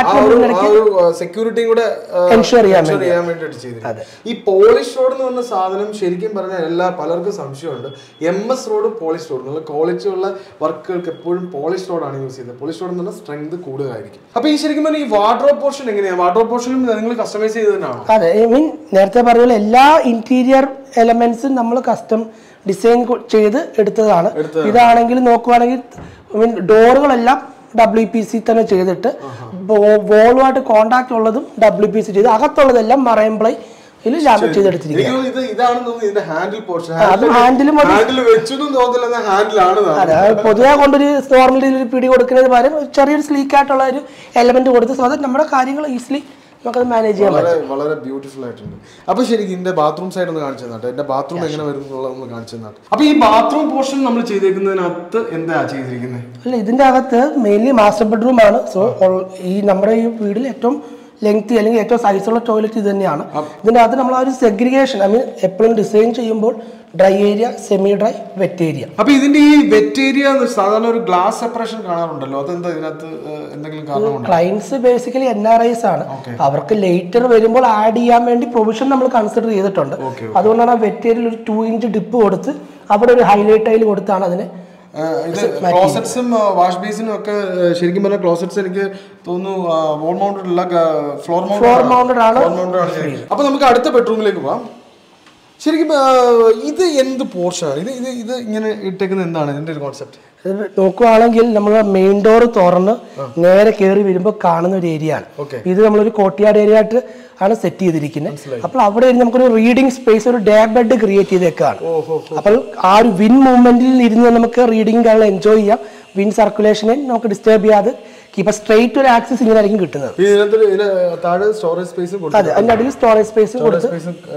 Speaker 2: ഫ്ലാറ്റ്
Speaker 1: സെക്യൂരിറ്റിയും കൂടെ ആ,
Speaker 2: Ensure ചെയ്യാൻ
Speaker 1: ensure ചെയ്യാൻ വേണ്ടിയിട്ട് ചെയ്തിട്ടുണ്ട് ഈ പോളിഷ് റോഡ് എന്ന് പറഞ്ഞ സാധനം ശരിക്കും പറഞ്ഞാൽ എല്ലാ പലർക്കും സംശയമുണ്ട് M S rod polish rod നല്ല ക്വാളിറ്റി ഉള്ള വർക്കുകൾക്ക് എപ്പോഴും പോളിഷ് റോഡാണ് യൂസ് ചെയ്യുന്നത് പോളിഷ് റോഡ് എന്ന് പറഞ്ഞാൽ സ്ട്രെങ്ത് കൂടുതലായിരിക്കും അപ്പൊ ഈ ശരിക്കും പറഞ്ഞാൽ ഈ വാർഡ്രോബ് പോർഷൻ എങ്ങനെയാണ് വാർഡ്രോബ് പോർഷനും നിങ്ങൾ കസ്റ്റമൈസ് ചെയ്ത് തന്നെയാണോ
Speaker 2: അതെ ഐ മീൻ നേരത്തെ പറഞ്ഞ പോലെ എല്ലാ ഇന്റീരിയർ എലമെന്റ്സും നമ്മൾ കസ്റ്റം ഡിസൈൻ ചെയ്ത് എടുത്തതാണ് ഇതാണെങ്കിൽ നോക്കുവാണെങ്കിൽ ഐ മീൻ ഡോറുകളെല്ലാം ഡബ്ല്യു പി സി തന്നെ ചെയ്തിട്ട് വോളുമായിട്ട് കോണ്ടാക്ട് ഉള്ളതും ഡബ്ല്യു പി സി ചെയ്ത് അകത്തുള്ളതെല്ലാം മറൈൻ പ്ലൈ ഇതിൽ ലാബ് ചെയ്തെടുത്തിരിക്കുക
Speaker 1: എനിക്ക് തോന്നുന്നു ഇത് ഇതാണെന്ന് തോന്നുന്നു ഇതിന്റെ ഹാൻഡിൽ പോർഷൻ
Speaker 2: അതും ഹാൻഡിലും
Speaker 1: ഹാൻഡിൽ വെച്ചൊന്നും തോന്നില്ല ഹാൻഡിലാണ്
Speaker 2: അതെ അത് പൊതുവെ കൊണ്ടൊരു നോർമൽ രീതിയിൽ ഒരു പിടി കൊടുക്കുന്നതിന് പകരം ഒരു ചെറിയൊരു സ്ലീക്ക് ആയിട്ടുള്ള ഒരു എലമെന്റ് കൊടുത്ത് സോ അത് നമ്മുടെ കാര്യങ്ങൾ ഈസിലി നമുക്കത് മാനേജ് ചെയ്യാൻ പറ്റും
Speaker 1: വളരെ വളരെ ബ്യൂട്ടിഫുൾ ആയിട്ടുണ്ട് അപ്പൊ ശരിക്കും ഇതിന്റെ ബാത്റൂം സൈഡ് ഒന്ന് കാണിച്ചു തന്നാട്ടെ എന്റെ ബാത്റൂം എങ്ങനെ വരുന്നുള്ളതൊന്ന് കാണിച്ചു തന്നാട്ടെ അപ്പൊ ഈ ബാത്റൂം പോർഷൻ നമ്മൾ ചെയ്തേക്കുന്നതിനകത്ത് എന്താ ചെയ്തിരിക്കുന്നത്
Speaker 2: അല്ല ഇതിന്റെ അകത്ത് മെയിൻലി മാസ്റ്റർ ബെഡ്റൂം ആണ് സോ ഈ നമ്മുടെ ഈ വീട്ടിൽ ഏറ്റവും ലെങ്തി അല്ലെങ്കിൽ ഏറ്റവും സൈസുള്ള ടോയ്ലറ്റ് ഇത് തന്നെയാണ് ഇതിന്റെ അകത്ത് നമ്മൾ ആ ഒരു സെഗ്രിഗേഷൻ ഐ മീൻ എപ്പോഴും ഡിസൈൻ ചെയ്യുമ്പോൾ dry area semi dry wet area
Speaker 1: അപ്പൊ ഇതിന്റെ ഈ വെറ്റ് ഏരിയ സാധാരണ ഒരു ഗ്ലാസ് സെപ്പറേഷൻ കാണാറുണ്ടല്ലോ അതെന്താ ഇതിനകത്ത് ഏഹ്, എന്തെങ്കിലും കാരണമുണ്ടോ
Speaker 2: clients basically N R Is ആണ് അവർക്ക് ലേറ്റർ വരുമ്പോൾ ആഡ് ചെയ്യാൻ വേണ്ടി പ്രൊവിഷൻ നമ്മൾ കൺസിഡർ ചെയ്തിട്ടുണ്ട് അതുകൊണ്ടാണ് ആ വെറ്റ് ഏരിയയിൽ ഒരു ടു ഇഞ്ച് ഡിപ്പ് കൊടുത്ത് അവിടെ ഒരു ഹൈലൈറ്റ് ടൈൽ കൊടുത്താണ് അതിനെ
Speaker 1: ഏഹ്, ഇത് ക്ലോസറ്റ്സും വാഷ് ബേസിനും ഒക്കെ ഏഹ്, ശരിക്കും പറഞ്ഞാൽ ക്ലോസറ്റ്സ് എനിക്ക് തോന്നുന്നു വോൾ മൗണ്ടഡ് അല്ല ഫ്ലോർ
Speaker 2: Floor mounted ആണ്.
Speaker 1: മൗണ്ടഡ് ആണ് ശരിക്കും. അപ്പൊ നമുക്ക് അടുത്ത ബെഡ്റൂമിലേക്ക് പോവാം ശരിക്കും ആ, ഇത് എന്ത് പോർഷനാണ് ഇത് ഇത് ഇത് ഇങ്ങനെ ഇട്ടേക്കുന്നത് എന്താണ് ഇതിന്റെ ഒരു കോൺസെപ്റ്റ്
Speaker 2: ഇത് നോക്കുവാണെങ്കിൽ നമ്മൾ മെയിൻ ഡോർ തുറന്ന് നേരെ കയറി വരുമ്പോൾ കാണുന്ന ഒരു ഏരിയ ആണ്
Speaker 1: Okay.
Speaker 2: ഇത് നമ്മളൊരു കോട്ടിയാട് ഏരിയ ആയിട്ട് ആണ് സെറ്റ് ചെയ്തിരിക്കുന്നത് അപ്പോൾ അവിടെ ഇരുന്ന് നമുക്കൊരു റീഡിംഗ് സ്പേസ് ഒരു ഡേ ബെഡ് ക്രിയേറ്റ് ചെയ്തേക്കാണ് അപ്പോൾ ആ ഒരു വിൻ മൂവ്മെന്റിൽ ഇരുന്ന് നമുക്ക് റീഡിംഗ് കാര്യങ്ങൾ എൻജോയ് ചെയ്യാം വിൻ സർക്കുലേഷനെ നമുക്ക് ഡിസ്റ്റർബ് ചെയ്യാതെ ഇപ്പൊ സ്ട്രെയിറ്റ് ഒരു ആക്സസ് ഇങ്ങനെ ആയിരിക്കും കിട്ടുന്നത്
Speaker 1: ഇതിനകത്ത് ഇതിന് താഴെ സ്റ്റോറേജ് സ്പേസും
Speaker 2: അതെ അതിന്റെ അടിയിൽ സ്റ്റോറേജ് സ്പേസ് കൊടുത്ത്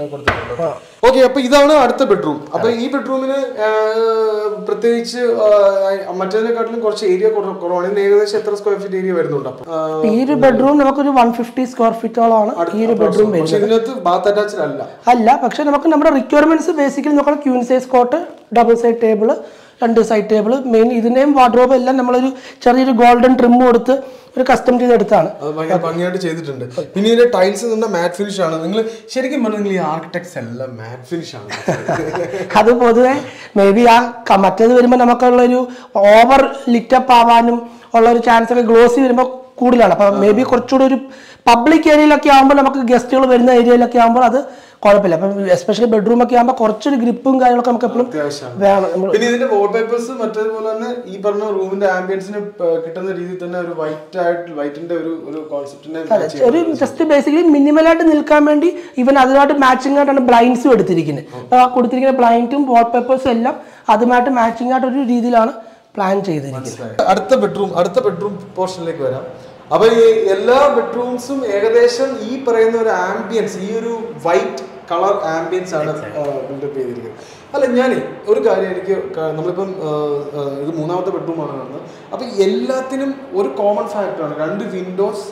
Speaker 1: ഓക്കെ അപ്പൊ ഇതാണ് അടുത്ത ബെഡ്റൂം അപ്പൊ ഈ ബെഡ്റൂമിന് പ്രത്യേകിച്ച് ആ, മറ്റേതിനെക്കാട്ടിലും കുറച്ച് ഏരിയ കുറവാണ് ഇതിന് ഏകദേശം എത്ര സ്ക്വയർ ഫീറ്റ് ഏരിയ വരുന്നുണ്ട് അപ്പൊ ആ,
Speaker 2: ഈ ഒരു ബെഡ്റൂം നമുക്കൊരു വൺ ഫിഫ്റ്റി സ്ക്വയർ ഫീറ്റോളമാണ് ഈ ഒരു ബെഡ്റൂം വരുന്നത്
Speaker 1: പക്ഷെ ഇതിനകത്ത് ബാത്ത് അറ്റാച്ച്ഡ് അല്ല
Speaker 2: അല്ല പക്ഷെ നമുക്ക് നമ്മുടെ റിക്വയർമെന്റ്സ് ബേസിക്കലി നോക്കണം queen size cot double side table രണ്ട് സൈഡ് ടേബിൾ മെയിൻ ഇതിന്റെയും വാർഡ്രോബ് എല്ലാം നമ്മളൊരു ചെറിയൊരു ഗോൾഡൻ ട്രിം കൊടുത്ത് ഒരു കസ്റ്റം ചെയ്തെടുത്താണ്
Speaker 1: അത് ഭയങ്കര ഭംഗിയായിട്ട് ചെയ്തിട്ടുണ്ട് പിന്നെ ഇതിന്റെ ടൈൽസ് നിന്ന് മാറ്റ് ഫിനിഷ് ആണ് നിങ്ങൾ ശരിക്കും പറഞ്ഞാൽ നിങ്ങൾ ഈ ആർക്കിടെക്ട്സ് എല്ലാം മാറ്റ് ഫിനിഷ് ആണ്
Speaker 2: അത് പൊതുവെ മേ ബി ആ ക- മറ്റേത് വരുമ്പോൾ നമുക്കുള്ളൊരു ഓവർ ലിറ്റപ്പ് ആവാനും ഉള്ള ഒരു ചാൻസ് ഒക്കെ ഗ്ലോസി വരുമ്പോൾ കൂടുതലാണ് അപ്പോൾ മേ ബി കുറച്ചുകൂടി ഒരു പബ്ലിക് ഏരിയയിലൊക്കെ ആകുമ്പോൾ നമുക്ക് ഗസ്റ്റുകൾ വരുന്ന ഏരിയയിലൊക്കെ ആകുമ്പോൾ അത് കുഴപ്പമില്ല അപ്പം എസ്പെഷ്യലി ബെഡ്റൂം ഒക്കെ ആകുമ്പോൾ കുറച്ചൊരു ഗ്രിപ്പും കാര്യങ്ങളൊക്കെ നമുക്ക് എപ്പോഴും
Speaker 1: അത്യാവശ്യമാണ്
Speaker 2: വേണം നമ്മൾ
Speaker 1: പിന്നെ ഇതിന്റെ വാൾപേപ്പേഴ്സ് മറ്റേതുപോലെ തന്നെ ഈ പറഞ്ഞ റൂമിന്റെ ആംബിയൻസിന് കിട്ടുന്ന രീതിയിൽ തന്നെ ഒരു വൈറ്റ് ആയിട്ട് വൈറ്റിന്റെ ഒരു ഒരു കോൺസെപ്റ്റിനെ
Speaker 2: ഒരു ജസ്റ്റ് ബേസിക്കലി മിനിമലായിട്ട് നിൽക്കാൻ വേണ്ടി ഇവൻ അതിനായിട്ട് മാച്ചിങ് ആയിട്ടാണ് ബ്ലൈൻഡ്സും എടുത്തിരിക്കുന്നത് അപ്പോൾ ആ കൊടുത്തിരിക്കുന്ന ബ്ലൈൻഡും വാൾപേപ്പേഴ്സും എല്ലാം അതുമായിട്ട് മാച്ചിങ് ആയിട്ട് ഒരു രീതിയിലാണ് പ്ലാൻ ചെയ്തിരിക്കുന്നത്
Speaker 1: അടുത്ത ബെഡ്റൂം അടുത്ത ബെഡ്റൂം പോർഷനിലേക്ക് വരാം അപ്പൊ ഈ എല്ലാ ബെഡ്റൂംസും ഏകദേശം ഈ പറയുന്ന ഒരു ആംബിയൻസ് ഈ ഒരു വൈറ്റ് കളർ ആംബിയൻസ് ആണ് ബിൽഡപ്പ് ചെയ്തിരിക്കുന്നത് അല്ല ഞാൻ ഒരു കാര്യം എനിക്ക് ക- നമ്മളിപ്പം ആ, ആ, ഇത് മൂന്നാമത്തെ ബെഡ്റൂമാണ് കാണുന്നത് അപ്പൊ എല്ലാത്തിനും ഒരു കോമൺ ഫാക്ടറാണ് രണ്ട് വിൻഡോസ്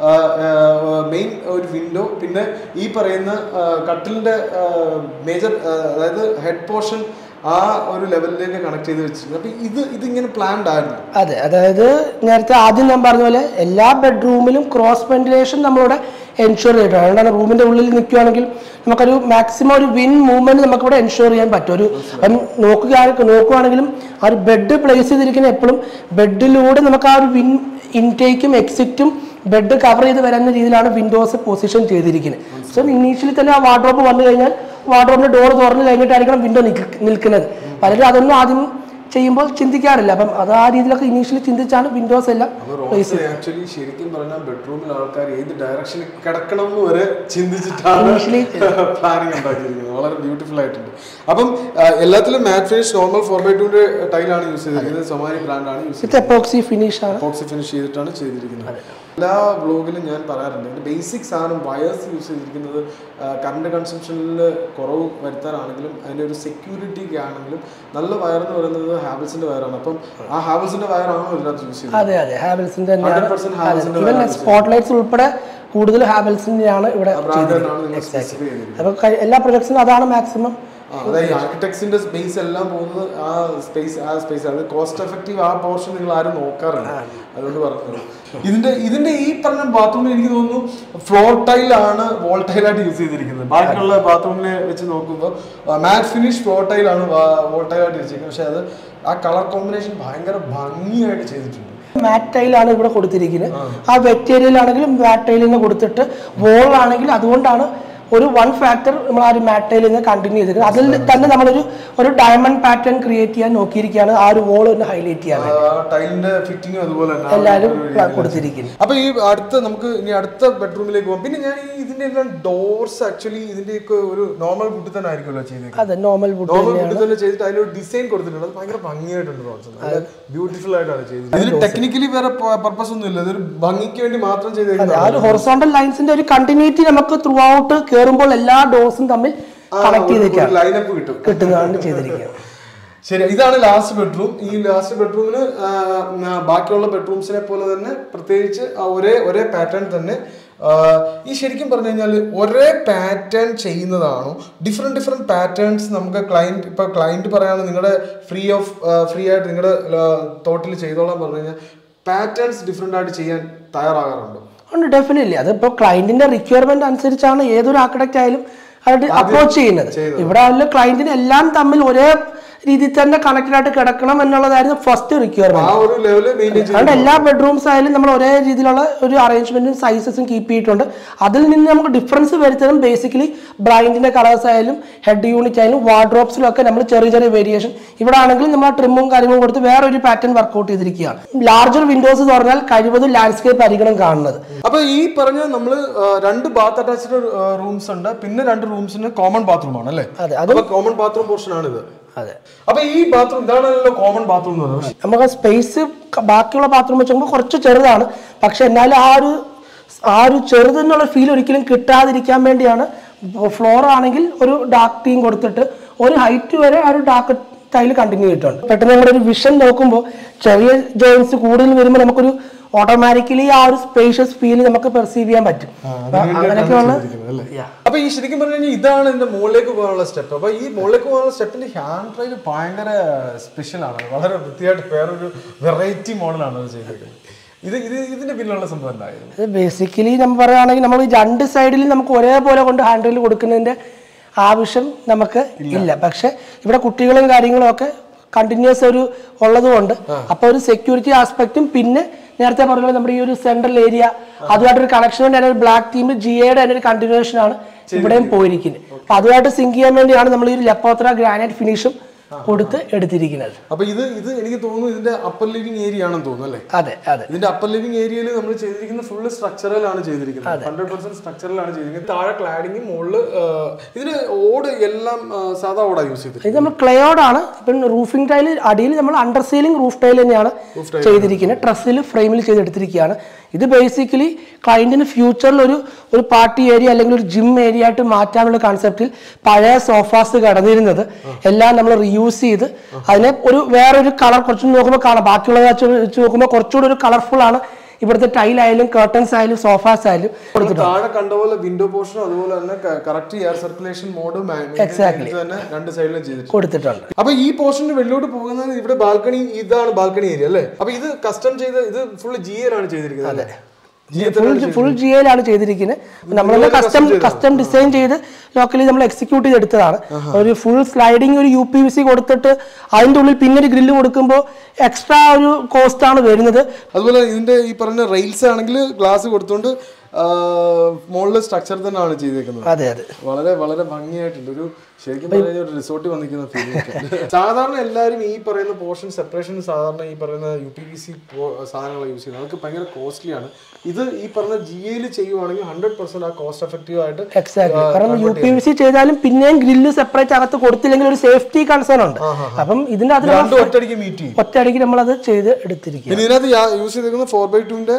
Speaker 1: മെയിൻ ഒരു വിൻഡോ പിന്നെ ഈ പറയുന്ന ആ, കട്ടിലിന്റെ മേജർ അതായത് ഹെഡ് പോർഷൻ ആ ഒരു ലെവലിലേക്ക് കണക്ട് ചെയ്ത് വെച്ചിരിക്കുന്നത് അപ്പൊ ഇത് ഇതിങ്ങനെ പ്ലാൻഡ് ആയിരുന്നു
Speaker 2: അതെ അതായത് നേരത്തെ ആദ്യം ഞാൻ പറഞ്ഞ പോലെ എല്ലാ ബെഡ്റൂമിലും ക്രോസ് വെന്റിലേഷൻ നമ്മളിവിടെ എൻഷുർ ചെയ്തിട്ടുണ്ട് അതുകൊണ്ടാണ് റൂമിന്റെ ഉള്ളിൽ നിൽക്കുകയാണെങ്കിൽ നമുക്കൊരു മാക്സിമം ഒരു വിൻ മൂവ്മെന്റ് നമുക്കിവിടെ എൻഷുർ ചെയ്യാൻ പറ്റും ഒരു അപ്പം നോക്കുകയാണെങ്കിൽ നോക്കുകയാണെങ്കിലും ആ ഒരു ബെഡ് പ്ലേസ് ചെയ്തിരിക്കുന്ന എപ്പോഴും ബെഡിലൂടെ നമുക്ക് ആ ഒരു വിൻ ഇൻടേക്കും എക്സിറ്റും ബെഡ് കവർ ചെയ്ത് വരുന്ന രീതിയിലാണ് വിൻഡോസ് പൊസിഷൻ ചെയ്തിരിക്കുന്നത് സോ ഇനീഷ്യലി തന്നെ ആ വാർഡ്രോപ്പ് വന്നു കഴിഞ്ഞാൽ വാർഡ്രോപ്പിന്റെ ഡോർ തുറന്നു കഴിഞ്ഞിട്ടായിരിക്കണം വിൻഡോ നിൽക്കുന്നത് പലരും അതൊന്നും ആദ്യം ചെയ്യുമ്പോൾ ചിന്തിക്കാറില്ല അപ്പം അത് ആ രീതിയിലൊക്കെ ഇനീഷ്യലി ചിന്തിച്ചാണ് വിൻഡോസ് എല്ലാം
Speaker 1: റോസ് ആക്ച്വലി ശരിക്കും പറഞ്ഞാൽ ബെഡ്റൂമിൽ ആൾക്കാർ ഏത് ഡയറക്ഷനിൽ കിടക്കണം എന്ന് വരെ ചിന്തിച്ചിട്ടാണ് പ്ലാനിങ് ഉണ്ടാക്കിയിരിക്കുന്നത് വളരെ ബ്യൂട്ടിഫുൾ ആയിട്ടുണ്ട് അപ്പം ആ, എല്ലാത്തിലും matt finish normal four by ടുന്റെ ടൈലാണ് യൂസ് ചെയ്തിരിക്കുന്നത് സൊമാനി ബ്രാൻഡാണ് യൂസ്
Speaker 2: ഇത് എപ്പോക്സി ഫിനിഷ് ആണ്
Speaker 1: ബോക്സ് ഫിനിഷ് ചെയ്തിട്ടാണ് ചെയ്തിരിക്കുന്നത് എല്ലാ ബ്ലോഗിലും ഞാൻ പറയാറുണ്ട് അതിന്റെ ബേസിക് സാധനം വയേഴ്സ് യൂസ് ചെയ്തിരിക്കുന്നത് കറണ്ട് കൺസംഷനിൽ കുറവ് വരുത്താനാണെങ്കിലും അതിന്റെ ഒരു സെക്യൂരിറ്റിക്ക് ആണെങ്കിലും നല്ല വയർ എന്ന് പറയുന്നത് ഹാവൽസിന്റെ വയറാണ് അപ്പം ആ ഹാവൽസിന്റെ വയറാണോ ഇതിനകത്ത് യൂസ് ചെയ്യുന്നത്
Speaker 2: അതെ അതെ ഹാവൽസിന്റെ തന്നെയാണ്
Speaker 1: 100% ഹാവൽസിന്റെ
Speaker 2: ഇവൻ സ്പോട്ട് ലൈറ്റ്സ് ഉൾപ്പെടെ കൂടുതൽ ഹാവൽസിന്റെയാണ് ഇവിടെ
Speaker 1: ബ്രാൻഡാണ് നിങ്ങൾ സ്പെസിഫൈ ചെയ്തിരിക്കുന്നത്
Speaker 2: അപ്പൊ ക- എല്ലാ പ്രൊജക്ട്സിനും അതാണ് മാക്സിമം
Speaker 1: ആ, അതായത് ആർക്കിടെക്ട്സിന്റെ സ്പേസ് എല്ലാം പോകുന്നത് ആ സ്പേസ് ആ സ്പേസ് അത് കോസ്റ്റ് എഫക്റ്റീവ് ആ പോർഷൻ നിങ്ങൾ ആരും നോക്കാറില്ല അതുകൊണ്ട് പറഞ്ഞത് ഇതിന്റെ ഇതിന്റെ ഈ പറഞ്ഞ ബാത്റൂമിൽ എനിക്ക് തോന്നുന്നു ഫ്ലോർ ടൈലാണ് വോൾ ടൈലായിട്ട് യൂസ് ചെയ്തിരിക്കുന്നത് ബാക്കിയുള്ള ബാത്റൂമിനെ വെച്ച് നോക്കുമ്പോൾ മാറ്റ് ഫിനിഷ് ഫ്ലോർ ടൈലാണ് വോൾ ടൈലായിട്ട് വെച്ചിരിക്കുന്നത് പക്ഷെ അത് ആ കളർ കോമ്പിനേഷൻ ഭയങ്കര ഭംഗിയായിട്ട് ചെയ്തിട്ടുണ്ട്
Speaker 2: മാറ്റ് ടൈലാണ് ഇവിടെ കൊടുത്തിരിക്കുന്നത് ആ വെറ്റ് ഏരിയയിലാണെങ്കിലും മാറ്റ് ടൈലിന് കൊടുത്തിട്ട് വോളാണെങ്കിൽ അതുകൊണ്ടാണ് ഒരു വൺ ഫാക്ടർ നമ്മൾ ആ ഒരു മാറ്റ് ടൈലിൽ നിന്ന് കണ്ടിന്യൂ ചെയ്തിരിക്കുന്നത് അതിൽ തന്നെ നമ്മളൊരു ഒരു ഡയമണ്ട് പാറ്റേൺ ക്രിയേറ്റ് ചെയ്യാൻ നോക്കിയിരിക്കുകയാണ് ആ ഒരു വോൾ ഒന്ന് ഹൈലൈറ്റ് ചെയ്യാൻ
Speaker 1: ടൈലിന്റെ ഫിറ്റിങ്ങും അതുപോലെ തന്നെ ആ
Speaker 2: എല്ലാവരും
Speaker 1: ഒരു രീതിയിൽ
Speaker 2: കൊടുത്തിരിക്കുന്നത്
Speaker 1: അപ്പൊ ഈ അടുത്ത നമുക്ക് ഇനി അടുത്ത ബെഡ്റൂമിലേക്ക് പോകാം പിന്നെ ഞാൻ ഈ ഇതിന്റെ എല്ലാം ഡോർസ് ആക്ച്വലി ഇതിന്റെയൊക്കെ ഒരു നോർമൽ വുഡ് തന്നെ ആയിരിക്കുമല്ലോ ചെയ്തേക്കുന്നത്
Speaker 2: അതെ നോർമൽ വുഡ്
Speaker 1: നോർമൽ വുഡ് തന്നെ ചെയ്തിട്ട് അതിലൊരു ഡിസൈൻ കൊടുത്തിട്ടുണ്ട് അത് ഭയങ്കര ഭംഗിയായിട്ടുണ്ട് റോഡ്സ് ബ്യൂട്ടിഫുൾ ആയിട്ടാണ് ചെയ്തത് ഇതിന് ടെക്നിക്കലി വേറെ പർപ്പസ് ഒന്നും ഇല്ല ഇതൊരു ഭംഗിക്ക് വേണ്ടി മാത്രം ചെയ്തേക്കുന്നത്
Speaker 2: ആ ഒരു ഹൊറിസോണ്ടൽ ലൈൻസിന്റെ ഒരു കണ്ടിന്യൂറ്റി നമുക്ക് ത്രൂ ഔട്ട് കയറുമ്പോൾ എല്ലാ ഡോസും തമ്മിൽ കണക്ട് ചെയ്തിരിക്കുകയാണ്
Speaker 1: ലൈനപ്പ് കിട്ടും
Speaker 2: കിട്ടുന്നതാണ് ചെയ്തിരിക്കുക
Speaker 1: ശരി ഇതാണ് ലാസ്റ്റ് ബെഡ്റൂം ഈ ലാസ്റ്റ് ബെഡ്റൂമിന് ബാക്കിയുള്ള ബെഡ്റൂംസിനെ പോലെ തന്നെ പ്രത്യേകിച്ച് ആ ഒരേ ഒരേ പാറ്റേൺ തന്നെ ആ, ഈ ശരിക്കും പറഞ്ഞു കഴിഞ്ഞാൽ ഒരേ പാറ്റേൺ ചെയ്യുന്നതാണോ ഡിഫറെൻറ്റ് ഡിഫറെൻറ്റ് പാറ്റേൺസ് നമുക്ക് ക്ലയൻറ്റ് ഇപ്പോൾ ക്ലയൻറ്റ് പറയാണ് നിങ്ങളുടെ ഫ്രീ ഓഫ് ഫ്രീ ആയിട്ട് നിങ്ങളുടെ തോട്ടിൽ ചെയ്തോളാൻ പറഞ്ഞു കഴിഞ്ഞാൽ പാറ്റേൺസ് ഡിഫറെൻ്റ് ആയിട്ട് ചെയ്യാൻ തയ്യാറാകാറുണ്ടോ
Speaker 2: ഉണ്ട് ഡെഫിനറ്റ്ലി അതിപ്പോൾ ക്ലയന്റിന്റെ റിക്വയർമെന്റ് അനുസരിച്ചാണ് ഏതൊരു ആർക്കിടെക്ട് ആയാലും അത് അപ്രോച്ച് ചെയ്യുന്നത് ഇവിടെ ആയാലും ക്ലയന്റിന് എല്ലാം തമ്മിൽ ഒരേ രീതിയിൽ തന്നെ കണക്റ്റഡ് ആയിട്ട് കിടക്കണം എന്നുള്ളതായിരുന്നു ഫസ്റ്റ് റിക്വയർമെന്റ്
Speaker 1: ആ ഒരു ലെവല് മെയിൻറ്റെയിൻ ചെയ്ത്
Speaker 2: അതുകൊണ്ട് എല്ലാ ബെഡ്റൂംസ് ആയാലും നമ്മൾ ഒരേ രീതിയിലുള്ള ഒരു അറേഞ്ച്മെന്റും സൈസസും കീപ്പ് ചെയ്തിട്ടുണ്ട് അതിൽ നിന്ന് നമുക്ക് ഡിഫറൻസ് വരുത്തണം ബേസിക്കലി ബ്ലൈൻഡിന്റെ കളേഴ്സ് ആയാലും ഹെഡ് യൂണിറ്റ് ആയാലും വാർഡ്രോപ്സിലും ഒക്കെ നമ്മൾ ചെറിയ ചെറിയ വേരിയേഷൻ ഇവിടെ ആണെങ്കിലും നമ്മൾ ട്രിമ്മും കാര്യങ്ങളും കൊടുത്ത് വേറെ ഒരു പാറ്റേൺ വർക്കൗട്ട് ചെയ്തിരിക്കുകയാണ് ലാർജർ വിൻഡോസ് എന്ന് പറഞ്ഞാൽ കഴിവതും ലാൻഡ്സ്കേപ്പ് ആയിരിക്കണം കാണുന്നത്
Speaker 1: അപ്പൊ ഈ പറഞ്ഞ നമ്മള് ആ, രണ്ട് ബാത്ത് അറ്റാച്ച്ഡ് റൂംസ് ഉണ്ട് പിന്നെ രണ്ട് റൂംസിന് കോമൺ ബാത്റൂം ആണ് അല്ലേ
Speaker 2: അതെ
Speaker 1: അപ്പൊ കോമൺ ബാത്റൂം പോർഷൻ ആണ് ഇത്
Speaker 2: അതെ
Speaker 1: അപ്പൊ ഈ ബാത്റൂം ഇതാണല്ലോ കോമൺ ബാത്റൂം എന്ന് പറയുന്നത്
Speaker 2: നമുക്ക് സ്പേസ് ബാക്കിയുള്ള ബാത്റൂം വെച്ച് നോക്കുമ്പോൾ കുറച്ച് ചെറുതാണ് പക്ഷെ എന്നാലും ആ ഒരു ആ ഒരു ചെറുതെന്നുള്ള ഫീൽ ഒരിക്കലും കിട്ടാതിരിക്കാൻ വേണ്ടിയാണ് ഫ്ലോർ ആണെങ്കിൽ ഒരു ഡാർക്ക് തീം കൊടുത്തിട്ട് ഒരു ഹൈറ്റ് വരെ ആ ഒരു ഡാർക്ക് ടൈൽ കണ്ടിന്യൂ ചെയ്തിട്ടുണ്ട് പെട്ടെന്ന് നമ്മുടെ ഒരു വിഷൻ നോക്കുമ്പോൾ ചെറിയ ജോയിൻസ് കൂടുതൽ വരുമ്പോൾ നമുക്കൊരു ഓട്ടോമാറ്റിക്കലി ആ ഒരു സ്പേഷ്യസ് ഫീൽ നമുക്ക് പെർസീവ് ചെയ്യാൻ പറ്റും അപ്പൊ അങ്ങനെയൊക്കെയുള്ള Yeah.
Speaker 1: അപ്പൊ ഈ ശരിക്കും പറഞ്ഞു കഴിഞ്ഞാൽ ഇതാണ് ഇതിന്റെ മുകളിലേക്ക് പോകാനുള്ള സ്റ്റെപ്പ് അപ്പൊ ഈ മുകളിലേക്ക് പോകാനുള്ള സ്റ്റെപ്പിന്റെ ഹാൻഡ് ഡ്രൈവ് ഭയങ്കര സ്പെഷ്യൽ ആണ് വളരെ വൃത്തിയായിട്ട് വേറൊരു വെറൈറ്റി മോഡലാണ് അത് ചെയ്തിരിക്കുന്നത് ഇത് ഇത് ഇതിന്റെ പിന്നിലുള്ള സംഭവം എന്തായിരുന്നു
Speaker 2: ഇത് ബേസിക്കലി നമ്മൾ പറയുകയാണെങ്കിൽ നമ്മൾ ഈ രണ്ട് സൈഡിൽ നമുക്ക് ഒരേപോലെ കൊണ്ട് ഹാൻഡിൽ കൊടുക്കുന്നതിന്റെ ആവശ്യം നമുക്ക് ഇല്ല പക്ഷെ ഇവിടെ കുട്ടികളും കാര്യങ്ങളും ഒക്കെ കണ്ടിന്യൂസ് ഒരു ഉള്ളതുകൊണ്ട് അപ്പൊ ഒരു സെക്യൂരിറ്റി ആസ്പെക്റ്റും പിന്നെ നേരത്തെ പറഞ്ഞ പോലെ നമ്മുടെ ഈ ഒരു സെൻട്രൽ ഏരിയ അതുമായിട്ടൊരു കണക്ഷൻ വേണ്ടി അതിന് ഒരു ബ്ലാക്ക് ടീം ജി എയുടെ തന്നെ ഒരു കണ്ടിന്യൂഷൻ ആണ് ഇവിടെയും പോയിരിക്കുന്നത് അപ്പൊ അതുമായിട്ട് സിങ്ക് ചെയ്യാൻ വേണ്ടിയാണ് നമ്മൾ ഈ ഒരു ലെപ്പോത്ര ഗ്രാനൈറ്റ് ഫിനിഷും കൊടുത്ത് എടുത്തിരിക്കുന്നത്
Speaker 1: അപ്പൊ ഇത് ഇത് എനിക്ക് തോന്നുന്നു ഇതിന്റെ അപ്പർ ലിവിംഗ് ഏരിയ ആണെന്ന് തോന്നുന്നു അല്ലേ
Speaker 2: അതെ അതെ
Speaker 1: ഇതിന്റെ അപ്പർ ലിവിംഗ് ഏരിയയിൽ നമ്മൾ ചെയ്തിരിക്കുന്ന ഫുള്ള് സ്ട്രക്ചറലാണ് ചെയ്തിരിക്കുന്നത് ഹൺഡ്രഡ് പെർസെന്റ് സ്ട്രക്ചറലാണ് ചെയ്തിരിക്കുന്നത് താഴെ ക്ലാഡിങ് മുകളിൽ ഇതിന് ഓട് എല്ലാം ആ, സാധാ ഓടാ യൂസ് ചെയ്തിരിക്കുന്നത്
Speaker 2: ഇത് നമ്മൾ ക്ലയോഡാണ് ഇപ്പം റൂഫിംഗ് ടൈൽ അടിയിൽ നമ്മൾ അണ്ടർ സീലിംഗ് റൂഫ് ടൈൽ തന്നെയാണ് ചെയ്തിരിക്കുന്നത് ട്രസ്സിൽ ഫ്രെയിമിൽ ചെയ്തെടുത്തിരിക്കുകയാണ് ഇത് ബേസിക്കലി ക്ലയന്റിന് ഫ്യൂച്ചറിൽ ഒരു ഒരു പാർട്ടി ഏരിയ അല്ലെങ്കിൽ ഒരു ജിം ഏരിയ ആയിട്ട് മാറ്റാനുള്ള കൺസെപ്റ്റിൽ പഴയ സോഫാസ് കടന്നിരുന്നത് എല്ലാം നമ്മൾ റീയൂസ് ചെയ്ത് അതിനെ ഒരു വേറൊരു കളർ കുറച്ചും നോക്കുമ്പോൾ കാണാം ബാക്കിയുള്ളത് വെച്ച് വെച്ച് നോക്കുമ്പോൾ കുറച്ചുകൂടി ഒരു കളർഫുൾ ആണ് ഇവിടുത്തെ ടൈൽ ആയാലും കേർട്ടൻസ് ആയാലും സോഫാസ് ആയാലും കൊടുത്തിട്ടുണ്ട്
Speaker 1: താഴെ കണ്ട പോലെ വിൻഡോ പോർഷൻ അതുപോലെ തന്നെ കറക്റ്റ് എയർ സർക്കുലേഷൻ മോഡ് തന്നെ രണ്ട് സൈഡിലും ചെയ്തിട്ടുണ്ട്
Speaker 2: കൊടുത്തിട്ടുണ്ട്
Speaker 1: അപ്പൊ ഈ പോർഷന് വെളിയോട്ട് പോകുന്നതിന് ഇവിടെ ബാൽക്കണി ഇതാണ് ബാൽക്കണി ഏരിയ അല്ലേ അപ്പൊ ഇത് കസ്റ്റം ചെയ്ത് ഇത് ഫുള്ള് ജി ആണ് ചെയ്തിരിക്കുന്നത് അല്ലേ
Speaker 2: ഫുൾ ഫുൾ ജി എയിലാണ് ചെയ്തിരിക്കുന്നത് നമ്മൾ കസ്റ്റം കസ്റ്റം ഡിസൈൻ ചെയ്ത് ലോക്കലി നമ്മൾ എക്സിക്യൂട്ട് ചെയ്തെടുത്തതാണ് ഒരു ഫുൾ സ്ലൈഡിങ് ഒരു യു പി വി സി കൊടുത്തിട്ട് അതിൻ്റെ ഉള്ളിൽ പിന്നെ ഒരു ഗ്രില്ല് കൊടുക്കുമ്പോൾ എക്സ്ട്രാ ഒരു കോസ്റ്റ് ആണ് വരുന്നത്
Speaker 1: അതുപോലെ ഇതിന്റെ ഈ പറഞ്ഞ റെയിൽസ് ആണെങ്കിൽ ഗ്ലാസ് കൊടുത്തുകൊണ്ട് മുകളിലെ സ്ട്രക്ചർ തന്നെയാണ് ചെയ്തേക്കുന്നത്
Speaker 2: അതെ അതെ
Speaker 1: വളരെ വളരെ ഭംഗിയായിട്ടുണ്ട് ഒരു ശരിക്കും പറഞ്ഞാൽ ഒരു റിസോർട്ടിൽ വന്നിരിക്കുന്ന ഫീലിംഗ് സാധാരണ എല്ലാവരും ഈ പറയുന്ന പോർഷൻ സെപ്പറേഷൻ സാധാരണ ഈ പറയുന്ന യു പി വി സി സാധനങ്ങൾ യൂസ് ചെയ്യുന്നത് അതൊക്കെ ഭയങ്കര കോസ്റ്റ്ലി ആണ് ഇത് ഈ പറഞ്ഞ ജി എയിൽ ചെയ്യുവാണെങ്കിൽ ഹൺഡ്രഡ് പെർസെന്റ് ആ കോസ്റ്റ് എഫക്റ്റീവ് ആയിട്ട്
Speaker 2: എക്സാക്ട്ലി കാരണം യു പി വി സി ചെയ്താലും പിന്നെയും ഗ്രില്ല് സെപ്പറേറ്റ് അകത്ത് കൊടുത്തില്ലെങ്കിൽ ഒരു സേഫ്റ്റി കൺസേൺ ഉണ്ട് അപ്പം ഇതിന്റെ അതിൽ
Speaker 1: രണ്ടും ഒറ്റയടിക്ക് മീറ്റ് ചെയ്യും
Speaker 2: ഒറ്റയടിക്ക് നമ്മളത് ചെയ്ത് എടുത്തിരിക്കുക
Speaker 1: പിന്നെ ഇതിനകത്ത് യൂസ് ചെയ്തേക്കുന്ന ഫോർ ബൈ ടുവിന്റെ